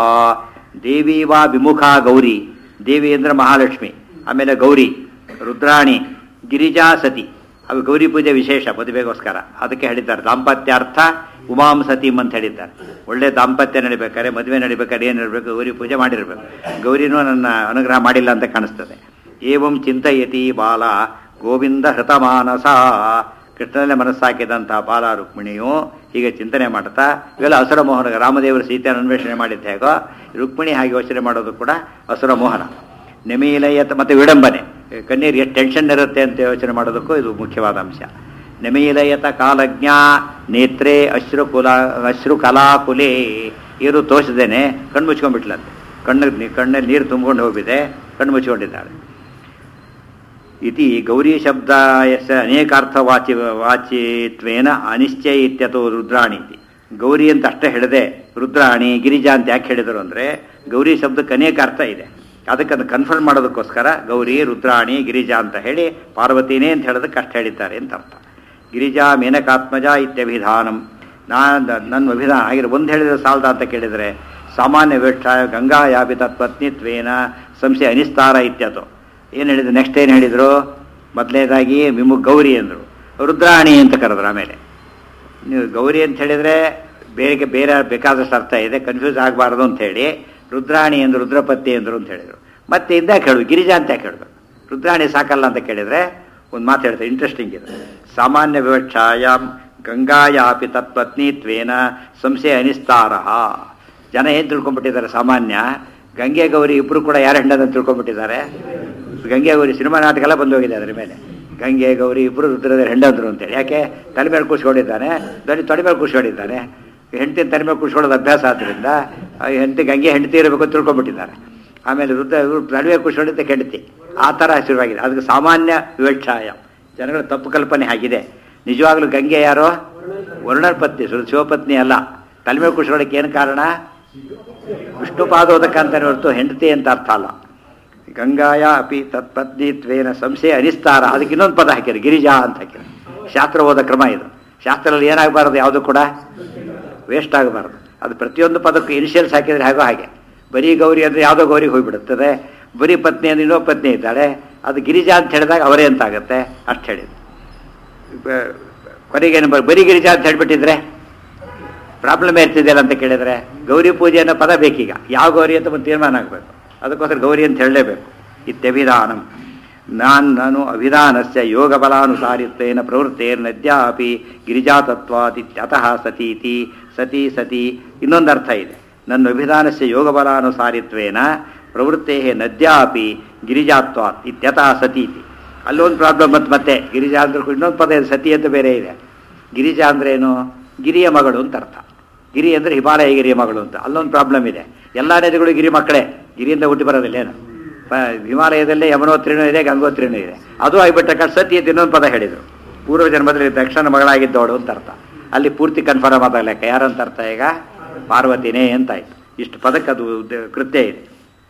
ದೇವಿ ವಾ ವಿಮುಖಾ ಗೌರಿ ದೇವಿ ಅಂದ್ರೆ ಮಹಾಲಕ್ಷ್ಮಿ ಆಮೇಲೆ ಗೌರಿ ರುದ್ರಾಣಿ ಗಿರಿಜಾ ಸತಿ ಅವು ಗೌರಿ ಪೂಜೆ ವಿಶೇಷ ಮದುವೆಗೋಸ್ಕರ ಅದಕ್ಕೆ ಹೇಳಿದ್ದಾರೆ ದಾಂಪತ್ಯಾರ್ಥ ಉಮಾಂ ಸತೀಂ ಅಂತ ಹೇಳಿದ್ದಾರೆ ಒಳ್ಳೆ ದಾಂಪತ್ಯ ನಡಿಬೇಕಾದ್ರೆ ಮದುವೆ ನಡಿಬೇಕಾದ್ರೆ ಏನು ಇರಬೇಕು ಗೌರಿ ಪೂಜೆ ಮಾಡಿರಬೇಕು ಗೌರಿನೂ ನನ್ನ ಅನುಗ್ರಹ ಮಾಡಿಲ್ಲ ಅಂತ ಕಾಣಿಸ್ತದೆ ಏವಂ ಚಿಂತಯತಿ ಬಾಲ ಗೋವಿಂದ ಹೃತಮಾನಸ ಕೃಷ್ಣನಲ್ಲೇ ಮನಸ್ಸಾಕಿದಂತಹ ಬಾಲ ರುಕ್ಮಿಣಿಯು ಹೀಗೆ ಚಿಂತನೆ ಮಾಡ್ತಾ ಇವೆಲ್ಲ ಅಸುರ ಮೋಹನ ರಾಮದೇವರು ಸೀತೆಯನ್ನು ಅನ್ವೇಷಣೆ ಮಾಡಿದ್ದ ಹೇಗೋ ರುಕ್ಮಿಣಿ ಹಾಗೆ ಯೋಚನೆ ಮಾಡೋದು ಕೂಡ ಅಸುರ ಮೋಹನ ನೆಮೀಲಯತ ಮತ್ತು ವಿಡಂಬನೆ ಕಣ್ಣೀರು ಎಷ್ಟು ಟೆನ್ಷನ್ ಇರುತ್ತೆ ಅಂತ ಯೋಚನೆ ಮಾಡೋದಕ್ಕೂ ಇದು ಮುಖ್ಯವಾದ ಅಂಶ ನೆಮೀಲಯತ ಕಾಲಜ್ಞ ನೇತ್ರೆ ಅಶ್ರು ಕುಲ ಅಶ್ರು ಕಲಾಕುಲೆ ಇವರು ತೋರಿಸಿದ್ದೇನೆ ಕಣ್ಣು ಮುಚ್ಕೊಂಡ್ಬಿಟ್ಲಂತೆ ಕಣ್ಣು ಕಣ್ಣಲ್ಲಿ ನೀರು ತುಂಬಿಕೊಂಡು ಹೋಗಿದೆ ಕಣ್ಣು ಮುಚ್ಕೊಂಡಿದ್ದಾಳೆ ಇತಿ ಗೌರಿ ಶಬ್ದ ಯಸ ಅನೇಕಾರ್ಥ ವಾಚಿ ವಾಚಿತ್ವೇನ ಅನಿಶ್ಚಯ ಇತ್ಯತೋ ರುದ್ರಾಣಿ ಇತಿ ಗೌರಿ ಅಂತ ಅಷ್ಟೇ ಹೇಳಿದೆ ರುದ್ರಾಣಿ ಗಿರಿಜಾ ಅಂತ ಯಾಕೆ ಹೇಳಿದರು ಅಂದರೆ ಗೌರಿ ಶಬ್ದಕ್ಕೆ ಅನೇಕ ಅರ್ಥ ಇದೆ ಅದಕ್ಕೆ ಅದನ್ನು ಕನ್ಫರ್ಮ್ ಮಾಡೋದಕ್ಕೋಸ್ಕರ ಗೌರಿ ರುದ್ರಾಣಿ ಗಿರಿಜಾ ಅಂತ ಹೇಳಿ ಪಾರ್ವತಿನೇ ಅಂತ ಹೇಳೋದಕ್ಕೆ ಅಷ್ಟು ಹೇಳಿದ್ದಾರೆ ಅಂತ ಅರ್ಥ ಗಿರಿಜಾ ಮೇನಕಾತ್ಮಜ ಇತ್ಯಭಿಧಾನಂ ನಾನು ನನ್ನ ಅಭಿಧಾನ ಆಗಿರೋ ಒಂದು ಹೇಳಿದ್ರೆ ಸಾಲದ ಅಂತ ಕೇಳಿದರೆ ಸಾಮಾನ್ಯ ವೇಕ್ಷ ಗಂಗಾ ಯಾಪಿ ತತ್ಪತ್ನಿತ್ವೇನ ಸಂಶಯ ಅನಿಸ್ತಾರ ಇತ್ಯತೋ ಏನು ಹೇಳಿದ್ರು ನೆಕ್ಸ್ಟ್ ಏನು ಹೇಳಿದರು ಮೊದಲನೇದಾಗಿ ವಿಮುಖ ಗೌರಿ ಅಂದರು ರುದ್ರಾಣಿ ಅಂತ ಕರೆದ್ರು ಆಮೇಲೆ ನೀವು ಗೌರಿ ಅಂತ ಹೇಳಿದರೆ ಬೇರೆ ಬೇರೆ ಬೇಕಾದಷ್ಟು ಅರ್ಥ ಇದೆ ಕನ್ಫ್ಯೂಸ್ ಆಗಬಾರ್ದು ಅಂತ ಹೇಳಿ ರುದ್ರಾಣಿ ಅಂದರು ರುದ್ರಪತಿ ಅಂದರು ಅಂತ ಹೇಳಿದರು ಮತ್ತೆ ಇಂದಾಕೆ ಹೇಳು ಗಿರಿಜಾ ಅಂತ ಯಾಕೆ ಹೇಳ್ಬೇಕು ರುದ್ರಾಣಿ ಸಾಕಲ್ಲ ಅಂತ ಕೇಳಿದರೆ ಒಂದು ಮಾತು ಹೇಳ್ತಾರೆ ಇಂಟ್ರೆಸ್ಟಿಂಗ್ ಇದೆ ಸಾಮಾನ್ಯ ವಿವಕ್ಷಾಯಾಮ್ ಗಂಗಾಯಾಪಿ ತತ್ಪತ್ನಿತ್ವೇನ ಸಂಶಯ ಅನಿಸ್ತಾರ ಜನ ಏನು ತಿಳ್ಕೊಂಡ್ಬಿಟ್ಟಿದ್ದಾರೆ ಸಾಮಾನ್ಯ ಗಂಗೆ ಗೌರಿ ಇಬ್ಬರು ಕೂಡ ಯಾರು ಹೆಂಡದ ತಿಳ್ಕೊಂಡ್ಬಿಟ್ಟಿದ್ದಾರೆ ಗಂಗೆ ಗೌರಿ ಸಿನಿಮಾ ನಾಟಕ ಎಲ್ಲ ಬಂದು ಹೋಗಿದೆ ಅದರ ಮೇಲೆ ಗಂಗೆ ಗೌರಿ ಇಬ್ಬರು ರುದ್ರದ ಹೆಂಡಂದ್ರು ಅಂತೇಳಿ ಯಾಕೆ ತಲೆ ಮೇಲೆ ಕೂಸ್ಕೊಂಡಿದ್ದಾನೆ ದನಿ ತೊಡೆ ಮೇಲೆ ಕೂಸ್ಕೊಂಡಿದ್ದಾನೆ ಹೆಂಡತಿನ ತಲೆ ಮೇಲೆ ಕೂಸ್ಕೊಳ್ಳೋದು ಅಭ್ಯಾಸ ಆದ್ದರಿಂದ ಹೆಂಡತಿ ಗಂಗೆ ಹೆಂಡತಿ ಇರಬೇಕು ಅಂತ ತಿಳ್ಕೊಂಡ್ಬಿಟ್ಟಿದ್ದಾರೆ ಆಮೇಲೆ ರುದ್ರ ಇವ್ರು ತಲೆ ಮೇಲೆ ಕೂಸ್ಕೊಂಡಿದ್ದ ಹೆಂಡತಿ ಆ ಥರ ಶುರುವಾಗಿದೆ ಅದಕ್ಕೆ ಸಾಮಾನ್ಯ ವಿವಕ್ಷಾಯ ಜನಗಳ ತಪ್ಪು ಕಲ್ಪನೆ ಆಗಿದೆ ನಿಜವಾಗ್ಲೂ ಗಂಗೆ ಯಾರೋ ವರುಣರ ಪತ್ನಿ ಸು- ಶಿವಪತ್ನಿ ಅಲ್ಲ ತಲೆಮೇಲೆ ಕುಡಿಸ್ಕೊಳ್ಳೋಕೆ ಏನು ಕಾರಣ ವಿಷ್ಣುಪಾದೋದಕ ಅಂತಾನೆ ಹೊರತು ಹೆಂಡತಿ ಅಂತ ಅರ್ಥ ಅಲ್ಲ ಗಂಗಾಯ ಅಪಿ ತತ್ಪತ್ನಿತ್ವೇನ ಸಂಶಯ ಅನಿಸ್ತಾರ ಅದಕ್ಕೆ ಇನ್ನೊಂದು ಪದ ಹಾಕಿರಿ ಗಿರಿಜಾ ಅಂತ ಹಾಕಿರಿ ಶಾಸ್ತ್ರ ಓದ ಕ್ರಮ ಇದು ಶಾಸ್ತ್ರದಲ್ಲಿ ಏನಾಗಬಾರದು ಯಾವುದು ಕೂಡ ವೇಸ್ಟ್ ಆಗಬಾರ್ದು ಅದು ಪ್ರತಿಯೊಂದು ಪದಕ್ಕೂ ಇನಿಷಿಯಲ್ಸ್ ಹಾಕಿದ್ರೆ ಹಾಗೋ ಹಾಗೆ ಬರೀ ಗೌರಿ ಅಂದರೆ ಯಾವುದೋ ಗೌರಿಗೆ ಹೋಗಿಬಿಡುತ್ತದೆ ಬರೀ ಪತ್ನಿ ಅಂದ್ರೆ ಇನ್ನೊಬ್ಬ ಪತ್ನಿ ಇದ್ದಾಳೆ ಅದು ಗಿರಿಜಾ ಅಂತ ಹೇಳಿದಾಗ ಅವರೇ ಅಂತ ಆಗುತ್ತೆ ಅಷ್ಟು ಹೇಳಿದ್ದು ಬ- ಕೊನೆಗೇನು ಬ- ಬರೀ ಗಿರಿಜಾ ಅಂತ ಹೇಳ್ಬಿಟ್ಟಿದ್ರೆ ಪ್ರಾಬ್ಲಮ್ ಇರ್ತಿದೆಯಲ್ಲ ಅಂತ ಕೇಳಿದ್ರೆ ಗೌರಿ ಪೂಜೆ ಅನ್ನೋ ಪದ ಬೇಕೀಗ ಯಾವ ಗೌರಿ ಅಂತ ಒಂದು ತೀರ್ಮಾನ ಆಗಬೇಕು ಅದಕ್ಕೋಸ್ಕರ ಗೌರಿ ಅಂತ ಹೇಳಲೇಬೇಕು ಇತ್ಯಭಿಧಾನಂ ನಾನ್ ನಾನು ಅಭಿಧಾನಸ್ಯ ಯೋಗ ಬಲಾನುಸಾರಿತ್ವೇನ ಪ್ರವೃತ್ತೇರ್ನದ್ಯಾಪಿ ಗಿರಿಜಾತತ್ವಾದಿತ್ಯತಃ ಸತೀತಿ ಸತಿ ಸತಿ ಇನ್ನೊಂದು ಅರ್ಥ ಇದೆ ನನ್ನ ಅಭಿಧಾನಸ್ಯ ಯೋಗ ಬಲಾನುಸಾರಿತ್ವೇನ ಪ್ರವೃತ್ತೇ ನದ್ಯಾಪಿ ಗಿರಿಜಾತ್ವಾತ್ ಇತ್ಯತಃ ಸತೀತಿ ಅಲ್ಲೊಂದು ಪ್ರಾಬ್ಲಮ್ ಬಂತು ಮತ್ತೆ ಗಿರಿಜಾ ಅಂದ್ರೆ ಇನ್ನೊಂದು ಪದ ಇದೆ ಸತಿ ಅಂತ ಬೇರೆ ಇದೆ ಗಿರಿಜಾ ಅಂದ್ರೆ ಏನು ಗಿರಿಯ ಮಗಳು ಅಂತ ಅರ್ಥ ಗಿರಿ ಅಂದ್ರೆ ಹಿಮಾಲಯ ಗಿರಿಯ ಮಗಳು ಅಂತ ಅಲ್ಲೊಂದು ಪ್ರಾಬ್ಲಮ್ ಇದೆ ಎಲ್ಲ ನದಿಗಳು ಗಿರಿ ಮಕ್ಕಳೇ ಗಿರಿಯಿಂದ ಹುಟ್ಟಿ ಬರೋದಿಲ್ಲ ಏನು ಪ- ಹಿಮಾಲಯದಲ್ಲೇ ಯಮನೋತ್ರಿನೂ ಇದೆ ಗಂಗೋತ್ರಿನೂ ಇದೆ ಅದು ಆಗಿಬಿಟ್ಟ ಕಾರಣ ಸತಿ ಅಂತ ಇನ್ನೊಂದು ಪದ ಹೇಳಿದರು ಪೂರ್ವ ಜನ್ಮದಲ್ಲಿ ದಕ್ಷಿಣ ಮಗಳಾಗಿದ್ದವಳು ಅಂತ ಅರ್ಥ ಅಲ್ಲಿ ಪೂರ್ತಿ ಕನ್ಫರ್ಮ್ ಆದ ಲೆಕ್ಕ ಯಾರಂತ ಅರ್ಥ ಈಗ ಪಾರ್ವತಿನೇ ಅಂತಾಯ್ತು ಇಷ್ಟು ಪದಕ್ಕೆ ಅದು ದ- ಕೃತ್ಯ ಇದೆ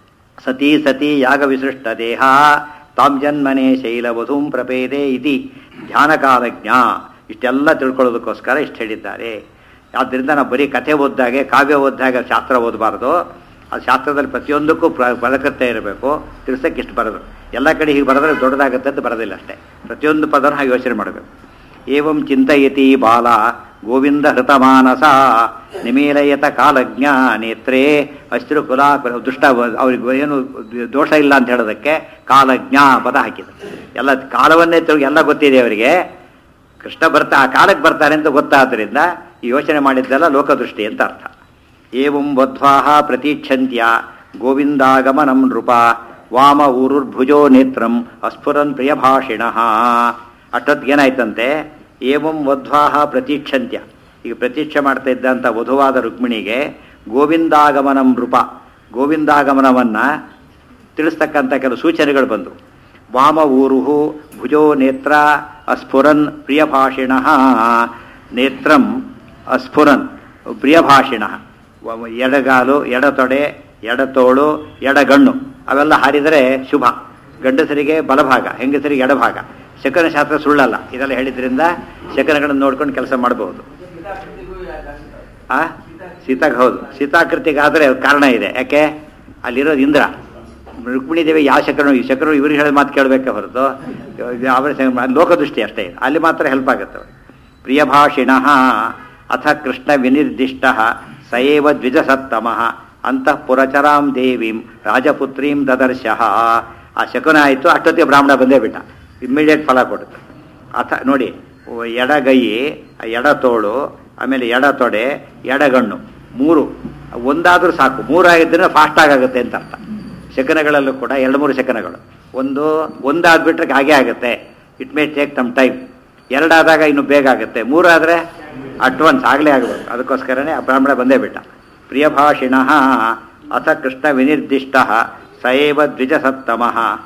ಸತಿ ಸತಿ ಯಾಗ ವಿಸೃಷ್ಟ ದೇಹ ತಾಂ ಜನ್ಮನೆ ಶೈಲವಧೂಂ ಪ್ರಪೇದೆ ಇತಿ ಧ್ಯಾನಕಾಲಜ್ಞ ಇಷ್ಟೆಲ್ಲ ತಿಳ್ಕೊಳ್ಳೋದಕ್ಕೋಸ್ಕರ ಇಷ್ಟು ಹೇಳಿದ್ದಾರೆ ಆದ್ದರಿಂದ ನಾವು ಬರೀ ಕಥೆ ಓದ್ದಾಗೆ ಕಾವ್ಯ ಓದ್ದಾಗೆ ಶಾಸ್ತ್ರ ಓದಬಾರ್ದು ಅದು ಶಾಸ್ತ್ರದಲ್ಲಿ ಪ್ರತಿಯೊಂದಕ್ಕೂ ಪ್ರ ಪದಕತೆ ಇರಬೇಕು ತಿಳ್ಸಕ್ಕೆ ಇಷ್ಟು ಬರೋದು ಎಲ್ಲ ಕಡೆ ಹೀಗೆ ಬರೆದ್ರೆ ದೊಡ್ಡದಾಗುತ್ತೆ ಅಂತ ಬರೋದಿಲ್ಲ ಅಷ್ಟೇ ಪ್ರತಿಯೊಂದು ಪದನ ಹಾಗೆ ಯೋಚನೆ ಮಾಡಬೇಕು ಏವಂ ಚಿಂತಯತಿ ಬಾಲ ಗೋವಿಂದ ಹೃತಮಾನಸ ನಿಮೀಲಯತ ಕಾಲಜ್ಞ ನೇತ್ರೇ ಅಶ್ರು ಕುಲ ದುಷ್ಟ ಅವ್ರಿಗೆ ಏನು ದೋಷ ಇಲ್ಲ ಅಂತ ಹೇಳೋದಕ್ಕೆ ಕಾಲಜ್ಞ ಪದ ಹಾಕಿದ್ರು ಎಲ್ಲ ಕಾಲವನ್ನೇ ತಿರುಗಿ ಎಲ್ಲ ಗೊತ್ತಿದೆ ಅವರಿಗೆ ಕೃಷ್ಣ ಬರ್ತಾ ಆ ಕಾಲಕ್ಕೆ ಬರ್ತಾನೆ ಅಂತ ಗೊತ್ತಾದ್ರಿಂದ ಈ ಯೋಚನೆ ಮಾಡಿದ್ದೆಲ್ಲ ಲೋಕದೃಷ್ಟಿ ಅಂತ ಅರ್ಥ ಏವಂ ವಧ್ವಾಹ ಪ್ರತೀಕ್ಷಂತ್ಯ ಗೋವಿಂದಾಗಮನಂ ನೃಪ ವಾಮ ಊರುರ್ಭುಜೋ ನೇತ್ರಂ ಅಸ್ಫುರನ್ ಪ್ರಿಯಭಾಷಿಣ ಅಷ್ಟೊತ್ತಿಗೇನಾಯ್ತಂತೆ ಏವಂ ವಧ್ವಾಹ ಪ್ರತೀಕ್ಷಂತ್ಯ ಈಗ ಪ್ರತೀಕ್ಷೆ ಮಾಡ್ತಾ ಇದ್ದಂಥ ವಧುವಾದ ರುಕ್ಮಿಣಿಗೆ ಗೋವಿಂದಾಗಮನಂ ನೃಪ ಗೋವಿಂದಾಗಮನವನ್ನು ತಿಳಿಸ್ತಕ್ಕಂಥ ಕೆಲವು ಸೂಚನೆಗಳು ಬಂದವು ವಾಮ ಊರುಹು ಭುಜೋ ನೇತ್ರ ಅಸ್ಫುರನ್ ಪ್ರಿಯಭಾಷಿಣ ನೇತ್ರಂ ಅಸ್ಫುರನ್ ಪ್ರಿಯಭಾಷಿಣ ವ- ಎಡಗಾಲು ಎಡತೊಡೆ ಎಡತೋಳು ಎಡಗಣ್ಣು ಅವೆಲ್ಲ ಹಾರಿದರೆ ಶುಭ ಗಂಡಸರಿಗೆ ಬಲಭಾಗ ಹೆಂಗಸರಿಗೆ ಎಡಭಾಗ ಶಕನ ಶಾಸ್ತ್ರ ಸುಳ್ಳಲ್ಲ ಇದೆಲ್ಲ ಹೇಳಿದ್ರಿಂದ ಶಕನಗಳನ್ನು ನೋಡ್ಕೊಂಡು ಕೆಲಸ ಮಾಡಬಹುದು ಆ ಸೀತಾಗ್ ಹೌದು ಸೀತಾಕೃತಿಗೆ ಆದರೆ ಕಾರಣ ಇದೆ ಯಾಕೆ ಅಲ್ಲಿರೋದು ಇಂದ್ರ ರುಕ್ಮಿಣಿ ದೇವಿ ಯಾವ ಶಕರು ಈ ಶಕರು ಇವ್ರಿಗೆ ಹೇಳಿದ ಮಾತು ಕೇಳಬೇಕೆ ಹೊರತು ಅವರ ಸ- ಲೋಕದೃಷ್ಟಿ ಅಷ್ಟೇ ಇದೆ ಅಲ್ಲಿ ಮಾತ್ರ ಹೆಲ್ಪ್ ಆಗುತ್ತೆ ಅವ್ರಿಗೆ. ಪ್ರಿಯಭಾಷಿಣ ಅಥ ಕೃಷ್ಣ ವಿನಿರ್ದಿಷ್ಟ ಸಯೇವ ದ್ವಿಜಸತ್ತಮ ಅಂತಃಪುರಚರಾಂ ದೇವೀಂ ರಾಜಪುತ್ರೀಂ ದದರ್ಶಃ ಆ ಶಕುನ ಆಯಿತು ಅಷ್ಟೊತ್ತಿಗೆ ಬ್ರಾಹ್ಮಣ ಬಂದೇ ಬಿಟ್ಟ ಇಮ್ಮಿಡಿಯೇಟ್ ಫಲ ಕೊಡುತ್ತೆ ಅಥ ನೋಡಿ ಓ- ಎಡಗೈ ಎಡತೋಳು ಆಮೇಲೆ ಎಡತೊಡೆ ಎಡಗಣ್ಣು ಮೂರು ಒಂದಾದರೂ ಸಾಕು ಮೂರಾಗಿದ್ದರೆ ಫಾಸ್ಟ್ ಆಗುತ್ತೆ ಅಂತ ಅರ್ಥ ಶಕನಗಳಲ್ಲೂ ಕೂಡ ಎರಡು ಮೂರು ಶಕನಗಳು ಒಂದು ಒಂದಾದ್ಬಿಟ್ರೆ ಹಾಗೆ ಆಗುತ್ತೆ it may take some time ಎರಡಾದಾಗ ಇನ್ನು ಬೇಗ ಆಗುತ್ತೆ ಮೂರಾದರೆ ಅಡ್ವಾನ್ಸ್ ಆಗಲೇ ಆಗಬೇಕು ಅದಕ್ಕೋಸ್ಕರನೇ ಆ ಬ್ರಾಹ್ಮಣ ಬಂದೇ ಬಿಟ್ಟ ಪ್ರಿಯಭಾಷಿಣ ಅಥ ಕೃಷ್ಣ ವಿನಿರ್ದಿಷ್ಟ ಸಯೇವ ದ್ವಿಜಸತ್ತಮ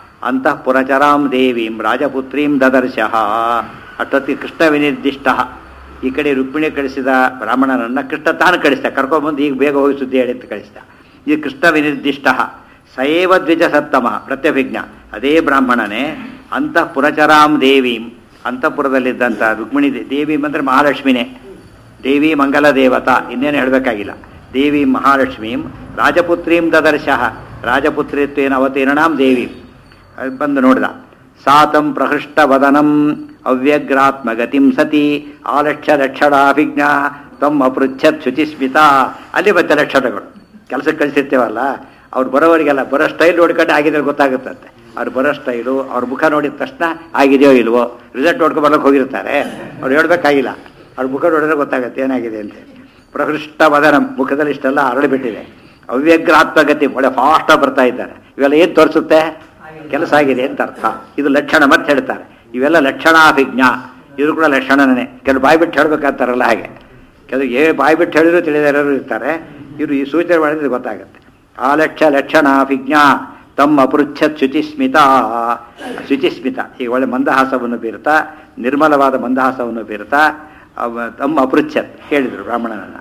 ಅಂತಃಪುರಚರಾಂ ದೇವೀಂ ರಾಜಪುತ್ರೀಂ ದದರ್ಶಃ ಅಷ್ಟೊತ್ತಿಗೆ ಕೃಷ್ಣ ವಿನಿರ್ದಿಷ್ಟ ಈ ಕಡೆ ರುಕ್ಮಿಣಿ ಕಳಿಸಿದ ಬ್ರಾಹ್ಮಣನನ್ನ ಕೃಷ್ಣ ತಾನು ಕಳಿಸ್ದ ಕರ್ಕೊಂಡ್ಬಂದು ಈಗ ಬೇಗ ಹೋಗಿ ಸುದ್ದಿ ಹೇಳಿ ಅಂತ ಕಳಿಸ್ದ ಈ ಕೃಷ್ಣ ವಿನಿರ್ದಿಷ್ಟ ಸಯೇವ ದ್ವಿಜ ಸತ್ತಮ ಪ್ರತ್ಯಭಿಜ್ಞ ಅದೇ ಬ್ರಾಹ್ಮಣನೇ ಅಂತಃಪುರಚರಾಂ ದೇವೀಂ ಅಂತಃಪುರದಲ್ಲಿದ್ದಂಥ ರುಕ್ಮಿಣಿ ದೇ- ದೇವೀಂ ಅಂದರೆ ಮಹಾಲಕ್ಷ್ಮಿನೇ ದೇವಿ ಮಂಗಲ ದೇವತಾ ಇನ್ನೇನು ಹೇಳಬೇಕಾಗಿಲ್ಲ ದೇವಿ ಮಹಾಲಕ್ಷ್ಮೀಂ ರಾಜಪುತ್ರೀಂ ದದರ್ಶಃ ರಾಜಪುತ್ರಿತ್ವೇನ ಅವತೀರ್ಣಾಂ ದೇವಿ ಅಲ್ಲಿ ಬಂದು ನೋಡಿದ ಸಾತಂ ಪ್ರಹೃಷ್ಟ ವದನಂ ಅವ್ಯಗ್ರಾತ್ಮಗತಿಂ ಸತಿ ಆಲಕ್ಷ್ಯ ಲಕ್ಷಣಾಭಿಜ್ಞ ತಮ್ಮ ಪೃಚ್ಛತ್ ಶುಚಿಸ್ಮಿತ ಅಲ್ಲಿ ಮತ್ತೆ ಲಕ್ಷಣಗಳು ಕೆಲಸಕ್ಕೆ ಕಳಿಸಿರ್ತೇವಲ್ಲ ಅವ್ರು ಬರೋವರಿಗೆಲ್ಲ ಬರೋ ಸ್ಟೈಲ್ ನೋಡ್ಕೊಂಡು ಆಗಿದ್ರೆ ಗೊತ್ತಾಗುತ್ತಂತೆ ಅವ್ರು ಬರೋ ಸ್ಟೈಲು ಅವ್ರ ಮುಖ ನೋಡಿದ ತಕ್ಷಣ ಆಗಿದೆಯೋ ಇಲ್ವೋ ರಿಸಲ್ಟ್ ನೋಡ್ಕೊಂಡು ಬರ್ಲಿಕ್ಕೆ ಹೋಗಿರ್ತಾರೆ ಅವ್ರು ಹೇಳ್ಬೇಕಾಗಿಲ್ಲ ಅವ್ರ ಮುಖ ನೋಡಿದ್ರೆ ಗೊತ್ತಾಗುತ್ತೆ ಏನಾಗಿದೆ ಅಂತ ಪ್ರಹೃಷ್ಟ ವದನ ಮುಖದಲ್ಲಿ ಇಷ್ಟೆಲ್ಲ ಅರಳಿಬಿಟ್ಟಿದೆ ಅವ್ಯಗ್ರಾತ್ಮಗತಿ ಒಳ್ಳೆ ಫಾಸ್ಟಾಗಿ ಬರ್ತಾ ಇದ್ದಾರೆ ಇವೆಲ್ಲ ಏನು ತೋರಿಸುತ್ತೆ ಕೆಲಸ ಆಗಿದೆ ಅಂತ ಅರ್ಥ ಇದು ಲಕ್ಷಣ ಮತ್ತೆ ಹೇಳ್ತಾರೆ ಇವೆಲ್ಲ ಲಕ್ಷಣಾಭಿಜ್ಞ ಇದು ಕೂಡ ಲಕ್ಷಣನೇ ಕೆಲವು ಬಾಯಿ ಬಿಟ್ಟು ಹೇಳ್ಬೇಕಂತಾರಲ್ಲ ಹಾಗೆ ಕೆಲವು ಏ ಬಾಯಿ ಬಿಟ್ಟು ಹೇಳಿದ್ರು ತಿಳಿದಿರೋರು ಇರ್ತಾರೆ ಇವರು ಈ ಸೂಚನೆ ಮಾಡಿದ್ರೆ ಗೊತ್ತಾಗುತ್ತೆ ಆಲಕ್ಷ್ಯ ಲಕ್ಷಣಾಭಿಜ್ಞ ತಮ್ಮ ಅಪೃಚ್ಛತ್ ಶುಚಿಸ್ಮಿತ ಶುಚಿಸ್ಮಿತ ಈಗ ಒಳ್ಳೆ ಮಂದಹಾಸವನ್ನು ಬೀರ್ತಾ ನಿರ್ಮಲವಾದ ಮಂದಹಾಸವನ್ನು ಬೀರ್ತಾ ಅವ ತಮ್ಮ ಅಪೃಚ್ಛತ್ ಹೇಳಿದರು ಬ್ರಾಹ್ಮಣನನ್ನ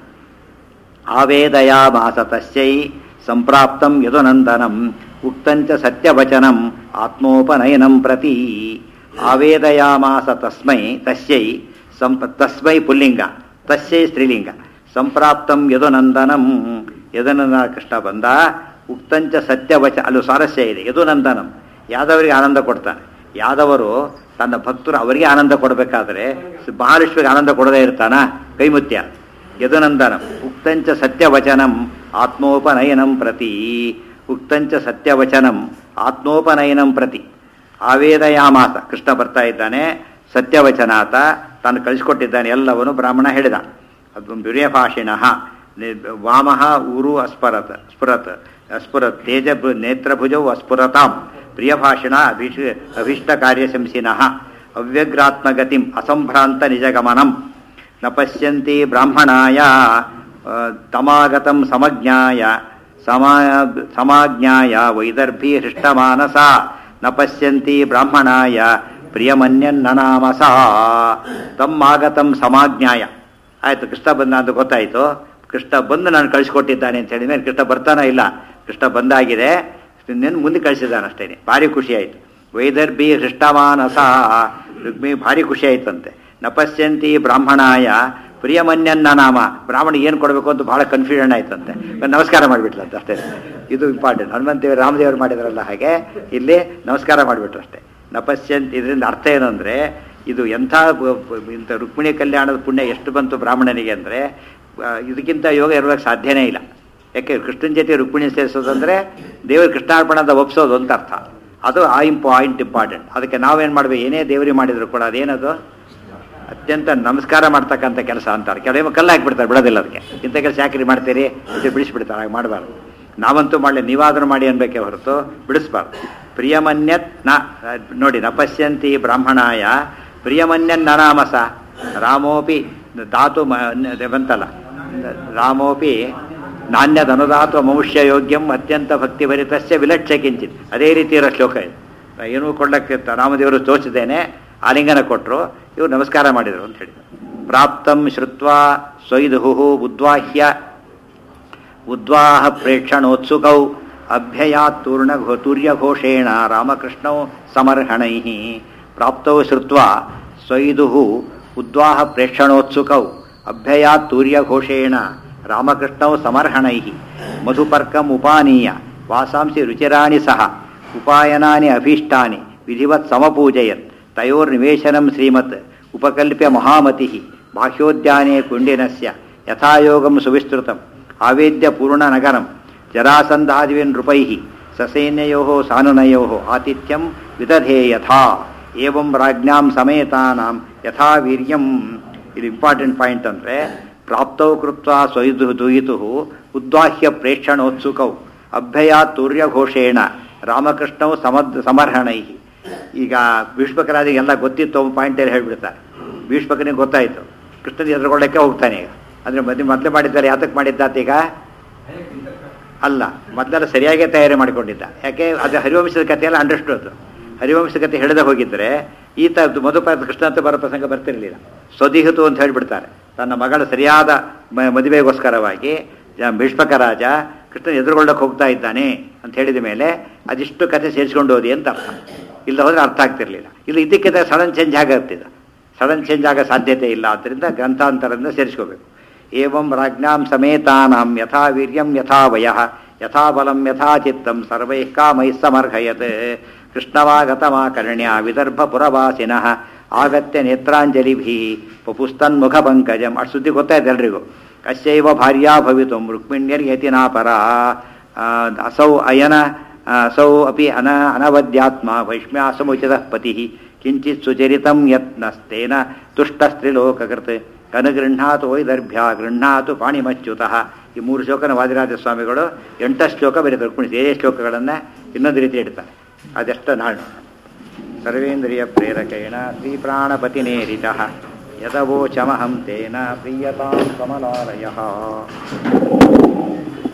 ಆವೇದಯಾಮಾಸ ತಸ್ಯೈ ಸಂಪ್ರಾಪ್ತಂ ಯದುನಂದನಂ ಉಕ್ತಂಚ ಸತ್ಯವಚನಂ ಆತ್ಮೋಪನಯನಂ ಪ್ರತಿ ಆವೇದಯಾಮಾಸ ತಸ್ಮೈ ತಸ್ಯೈ ಸಂಪ ತಸ್ಮೈ ಪುಲ್ಲಿಂಗ ತಸ್ಯೈ ಸ್ತ್ರೀಲಿಂಗ ಸಂಪ್ರಾಪ್ತಂ ಯದುನಂದನಂ ಯದುನಂದನ ಕೃಷ್ಣ ಬಂದ ಉಕ್ತಂಚ ಸತ್ಯವಚ ಅಲ್ಲೂ ಸ್ವಾರಸ್ಯ ಇದೆ ಯದುನಂದನಂ ಯಾದವರಿಗೆ ಆನಂದ ಕೊಡ್ತಾನೆ ಯಾದವರು ತನ್ನ ಭಕ್ತರು ಅವರಿಗೆ ಆನಂದ ಕೊಡಬೇಕಾದ್ರೆ ಮಹಾಲಕ್ಷ್ಮಿಗೆ ಆನಂದ ಕೊಡದೇ ಇರ್ತಾನ ಕೈಮುತ್ಯ ಯದುನಂದನಂ ಉಕ್ತಂಚ ಸತ್ಯವಚನಂ ಆತ್ಮೋಪನಯನಂ ಪ್ರತಿ ಉಕ್ತಂಚ ಸತ್ಯವಚನಂ ಆತ್ಮೋಪನಯನಂ ಪ್ರತಿ ಆವೇದಯಾಮಾಸ ಕೃಷ್ಣ ಬರ್ತಾ ಇದ್ದಾನೆ ಸತ್ಯವಚನಾತ ತಾನು ಕಳಿಸ್ಕೊಟ್ಟಿದ್ದಾನೆ ಎಲ್ಲವನು ಬ್ರಾಹ್ಮಣ ಹೇಳಿದ ಅದು ದುರ್ಯಭಾಷಿಣ ವಾಮಃ ಊರು ಅಸ್ಫರತ್ ಸ್ಫುರತ್ ಅಸ್ಫುರತ್ ತೇಜ ನೇತ್ರಭುಜೌ ಅಸ್ಫುರತಾಂ ಪ್ರಿಯಭಾಷಿಣ ಅಭಿಷ ಅಭಿಷ್ಟ ಕಾರ್ಯಶಂಸಿನಃ ಅವ್ಯಗ್ರಾತ್ಮಗತಿಂ ಅಸಂಭ್ರಾಂತ ನಿಜಗಮನಂ ನ ಪಶ್ಯಂತಿ ಬ್ರಾಹ್ಮಣಾಯ ಆ, ತಮಾಗತಂ ಸಮಜ್ಞಾಯ ಸಮಾ ಸಮಾಜ್ಞಾಯ ವೈದರ್ಭಿ ಹೃಷ್ಟಮಾನಸ ನ ಪಶ್ಯಂತಿ ಬ್ರಾಹ್ಮಣಾಯ ಪ್ರಿಯಮನ್ಯನ್ನನಾಮಸ ತಮ್ಮಾಗತಂ ಸಮಾಜ್ಞಾಯ ಆಯ್ತು ಕೃಷ್ಣ ಬಂದ ಅಂತ ಗೊತ್ತಾಯ್ತು ಕೃಷ್ಣ ಬಂದು ನಾನು ಕಳಿಸ್ಕೊಟ್ಟಿದ್ದಾನೆ ಅಂತ ಹೇಳಿದ ಮೇಲೆ ಕೃಷ್ಣ ಬರ್ತಾನೋ ಇಲ್ಲ ಕೃಷ್ಣ ಬಂದಾಗಿದೆ ನಿನ್ನ ಮುಂದೆ ಕಳಿಸಿದ್ದಾನೆ ಅಷ್ಟೇನೆ ಭಾರಿ ಖುಷಿ ಆಯಿತು ವೈದರ್ಭಿ ಹೃಷ್ಟಮಾನಸ ರುಕ್ಮಿ ಭಾರಿ ಖುಷಿ ಆಯ್ತಂತೆ ನಪಶ್ಯಂತಿ ಬ್ರಾಹ್ಮಣಾಯ ಪ್ರಿಯಮನ್ಯನ್ನ ನಾಮ ಬ್ರಾಹ್ಮಣ ಏನು ಕೊಡಬೇಕು ಅಂತ ಬಹಳ ಕನ್ಫ್ಯೂಷನ್ ಆಯ್ತಂತೆ ನಮಸ್ಕಾರ ಮಾಡಿಬಿಟ್ಲಂತೆ ಅಷ್ಟೇ ಇದು ಇಂಪಾರ್ಟೆಂಟ್ ಹನುಮಂತೇವರು ರಾಮದೇವರು ಮಾಡಿದ್ರಲ್ಲ ಹಾಗೆ ಇಲ್ಲಿ ನಮಸ್ಕಾರ ಮಾಡಿಬಿಟ್ರು ಅಷ್ಟೇ ನಪಶ್ಯಂತಿ ಇದರಿಂದ ಅರ್ಥ ಏನು ಅಂದರೆ ಇದು ಎಂಥ ಬ- ಬ- ಇಂಥ ರುಕ್ಮಿಣಿ ಕಲ್ಯಾಣದ ಪುಣ್ಯ ಎಷ್ಟು ಬಂತು ಬ್ರಾಹ್ಮಣನಿಗೆ ಅಂದರೆ ಇದಕ್ಕಿಂತ ಯೋಗ ಇರೋದಕ್ಕೆ ಸಾಧ್ಯನೇ ಇಲ್ಲ ಯಾಕೆ ಕೃಷ್ಣನ ಜೊತೆ ರುಕ್ಮಿಣಿ ಸೇರಿಸೋದಂದ್ರೆ ದೇವರು ಕೃಷ್ಣಾರ್ಪಣ ಅಂತ ಒಪ್ಸೋದು ಅಂತ ಅರ್ಥ ಅದು ಆ ಇಂಪ್ ಪಾಯಿಂಟ್ ಇಂಪಾರ್ಟೆಂಟ್ ಅದಕ್ಕೆ ನಾವೇನು ಮಾಡ್ಬೇಕು ಏನೇ ದೇವರಿಗೆ ಮಾಡಿದ್ರು ಕೂಡ ಅದೇನದು ಅತ್ಯಂತ ನಮಸ್ಕಾರ ಮಾಡ್ತಕ್ಕಂಥ ಕೆಲಸ ಅಂತಾರೆ ಕೆಲವು ಕಲ್ಲು ಹಾಕಿಬಿಡ್ತಾರೆ ಬಿಡೋದಿಲ್ಲ ಅದಕ್ಕೆ ಇಂಥ ಕೆಲಸ ಯಾಕ್ರಿ ಮಾಡ್ತೀರಿ ಇದು ಬಿಡಿಸ್ಬಿಡ್ತಾರೆ ಹಾಗೆ ಮಾಡಬಾರ್ದು ನಾವಂತೂ ಮಾಡಲಿ ನೀವಾದರೂ ಮಾಡಿ ಅನ್ಬೇಕೇ ಹೊರತು ಬಿಡಿಸ್ಬಾರ್ದು ಪ್ರಿಯಮನ್ಯತ್ ನ ನೋಡಿ ನಪಶ್ಯಂತಿ ಬ್ರಾಹ್ಮಣಾಯ ಪ್ರಿಯಮನ್ಯನ್ ನನಾಮಸ ರಾಮೋಪಿ ಧಾತು ಮ- ಬಂತಲ್ಲ ರಾಮೋಪಿ ನಾಣ್ಯದನುದಾತು ಮನುಷ್ಯ ಯೋಗ್ಯಂ ಅತ್ಯಂತ ಭಕ್ತಿಭರಿತಸ್ಯ ವಿಲಕ್ಷ ಕಿಂಚಿತ್ ಅದೇ ರೀತಿ ಇರೋ ಶ್ಲೋಕ ಇದು ಏನೂ ಕೊಡ್ಲಕ್ಕೆ ತ- ರಾಮದೇವರು ತೋಚಿದ್ದೇನೆ ಆಲಿಂಗನ ಕೊಟ್ಟರು ಇವರು ನಮಸ್ಕಾರ ಮಾಡಿದರು ಅಂತ ಹೇಳಿದರು ಪ್ರಾಪ್ತಂ ಶ್ರುತ್ವಾ ಸ್ವೈದುಹು ಉದ್ವಾಹ್ಯ ಉದ್ವಾಹ ಪ್ರೇಕ್ಷಣೋತ್ಸುಕೌ ಅಭ್ಯಯಾತ್ತೂರ್ಣ ತೂರ್ಯಘೋಷೇಣ ರಾಮಕೃಷ್ಣೌ ಸಮರ್ಹಣೈ ಪ್ರಾಪ್ತೌ ಶ್ರುತ್ವಾ ಸ್ವೈದುಹು ಉದ್ವಾಹ ಪ್ರೇಕ್ಷಣೋತ್ಸುಕೌ ಅಭ್ಯಯಾತ್ ತೂರ್ಯಘೋಷೇಣ ರಾಮಕೃಷ್ಣೌ ಸಮರ್ಹಣೈ ಮಧುಪರ್ಕಂ ಉಪಾನೀಯ ವಾಸಾಂಸಿ ರುಚಿರಾಣಿ ಸಹ ಉಪಾಯನಾನಿ ಅಭೀಷ್ಟಾನಿ ವಿಧಿವತ್ ಸಮಪೂಜಯತ್ ತಯೋರ್ನಿವೇಶನಂ ಶ್ರೀಮತ್ ಉಪಕಲ್ಪ್ಯ ಮಹಾಮತಿ ಬಾಹ್ಯೋದ್ಯಾನೆ ಕುಂಡಿನಸ್ಯ ಯಥಾಯೋಗಂ ಸುವಿಸ್ತೃತಂ ಆವೇದ್ಯ ಪೂರ್ಣನಗರಂ ಜರಾಸಂಧಾದಿವಿನ್ ನೃಪೈ ಸಸೈನ್ಯಯೋ ಸಾನುನಯೋ ಆತಿಥ್ಯಂ ವಿದಧೇ ಯಥಾ ಏವಂ ರಾಜ್ಞಾಂ ಸಮೇತಾನಾಂ ಯಥಾ ವೀರ್ಯಂ ಇದು ಇಂಪಾರ್ಟೆಂಟ್ ಪಾಯಿಂಟ್ ಅಂದರೆ ಪ್ರಾಪ್ತೌ ಕೃತ್ವ ಸ್ವಯುದು ದುಹಿತು ಉದ್ವಾಹ್ಯ ಪ್ರೇಕ್ಷಣೋತ್ಸುಕೌ ಅಭ್ಯಯ ತೂರ್ಯಘೋಷೇಣ ರಾಮಕೃಷ್ಣವು ಸಮದ್ ಸಮರ್ಹಣೈ ಈಗ ಭೀಷ್ಮಕರಾದಿಗೆ ಎಲ್ಲ ಗೊತ್ತಿತ್ತು ಒಂದು ಪಾಯಿಂಟ್ ಏನು ಹೇಳ್ಬಿಡ್ತಾರೆ ಭೀಷ್ಮಕನಿಗೆ ಗೊತ್ತಾಯಿತು ಕೃಷ್ಣನ ಎದುರುಗೊಳ್ಳಕ್ಕೆ ಹೋಗ್ತಾನೆ ಈಗ ಅಂದರೆ ಮದುವೆ ಮೊದಲೇ ಮಾಡಿದ್ದಾರೆ ಯಾತಕ್ಕೆ ಮಾಡಿದ್ದಾತ ಈಗ ಅಲ್ಲ ಮೊದಲೆಲ್ಲ ಸರಿಯಾಗೇ ತಯಾರಿ ಮಾಡಿಕೊಂಡಿದ್ದ ಯಾಕೆ ಅದು ಹರಿವಂಶದ ಕಥೆಯೆಲ್ಲ ಅಂಡರ್ಸ್ಟುಡ್ ಹರಿವಂಶದ ಕಥೆ ಹೇಳದೆ ಹೋಗಿದ್ರೆ ಈತ ಮಧುಪ ಕೃಷ್ಣ ಅಂತ ಬರೋ ಪ್ರಸಂಗ ಬರ್ತಿರಲಿಲ್ಲ ಸ್ವದಿಹಿತು ಅಂತ ಹೇಳಿಬಿಡ್ತಾರೆ ತನ್ನ ಮಗಳ ಸರಿಯಾದ ಮ- ಮದುವೆಗೋಸ್ಕರವಾಗಿ ಜ- ಭೀಷ್ಮಕ ರಾಜ ಕೃಷ್ಣ ಎದುರುಗೊಳ್ಳಕ್ಕೆ ಹೋಗ್ತಾ ಇದ್ದಾನೆ ಅಂತ ಹೇಳಿದ ಮೇಲೆ ಅದಿಷ್ಟು ಕಥೆ ಸೇರಿಸ್ಕೊಂಡು ಹೋದಿ ಅಂತ ಅರ್ಥ ಇಲ್ಲ ಹೋದ್ರೆ ಅರ್ಥ ಆಗ್ತಿರ್ಲಿಲ್ಲ ಇಲ್ಲ ಇದಕ್ಕಿಂತ ಸಡನ್ ಚೇಂಜ್ ಆಗತ್ತಿದ ಸಡನ್ ಚೇಂಜ್ ಆಗೋ ಸಾಧ್ಯತೆ ಇಲ್ಲ ಆದ್ದರಿಂದ ಗ್ರಂಥಾಂತರದಿಂದ ಸೇರಿಸ್ಕೋಬೇಕು ಏವಂ ರಾಜ್ಞಾಂ ಸಮೇತಾನಾಂ ಯಥಾ ವೀರ್ಯಂ ಯಥಾ ವಯಃ ಯಥಾ ಬಲಂ ಯಥಾ ಚಿತ್ತಂ ಸರ್ವೈಃ ಕಾಮೈಃ ಸಮರ್ಹಯತ್ ಕೃಷ್ಣವಾಗತಮಾಕರ್ಣ್ಯ ವಿದರ್ಭ ಪುರವಾಸಿನಃ ಆಗತ್ಯ ನೇತ್ರಾಂಜಲಿಭಿ ಪುಸ್ತನ್ಮುಖ ಪಂಕಜಂ ಅಷ್ಟು ಸುದ್ದಿ ಗೊತ್ತಾಯ್ತು ಎಲ್ರಿಗೂ ಕಶ್ಯೈವ ಭಾರ್ಯಾ ಭವಿತು ರುಕ್ಮಿಣ್ಯರ್ಯತಿನಾ ಪರ ಆ, ಅಸೌ ಅಯನ ಅಸೌ ಅಪಿ ಅನ ಅನವದ್ಯಾತ್ಮ ವೈಷ್ಮ್ಯಾಸಮುಚಿತ ಪತಿ ಕಿಂಚಿತ್ ಸುಚರಿತಂ ಯತ್ನಸ್ತೇನ ತುಷ್ಟಸ್ತ್ರಿಲೋಕಕೃತ್ ಕನಗೃಹ್ಣಾತು ವೈದರ್ಭ್ಯ ಗೃಹ್ಣಾತು ಪಾಣಿಮಚ್ಯುತಃ ಈ ಮೂರು ಶ್ಲೋಕನ ವಾದಿರಾಜ ಸ್ವಾಮಿಗಳು ಎಂಟು ಶ್ಲೋಕ ಬರೀತಾರೆ ಕುಣಿಸಿ ಏನೇ ಶ್ಲೋಕಗಳನ್ನು ಇನ್ನೊಂದು ರೀತಿ ಇಡ್ತಾರೆ ಅದೆಷ್ಟು ನಾಳು ಸರ್ವೇಂದ್ರಿಯ ಪ್ರೇರಕೇಣ ಶ್ರೀ ಪ್ರಾಣಪತಿನೇರಿತ ಯದವೋಚಮಹಂ ತೇನ ಪ್ರೀಯತಾಂ ಕಮಲಾಲಯ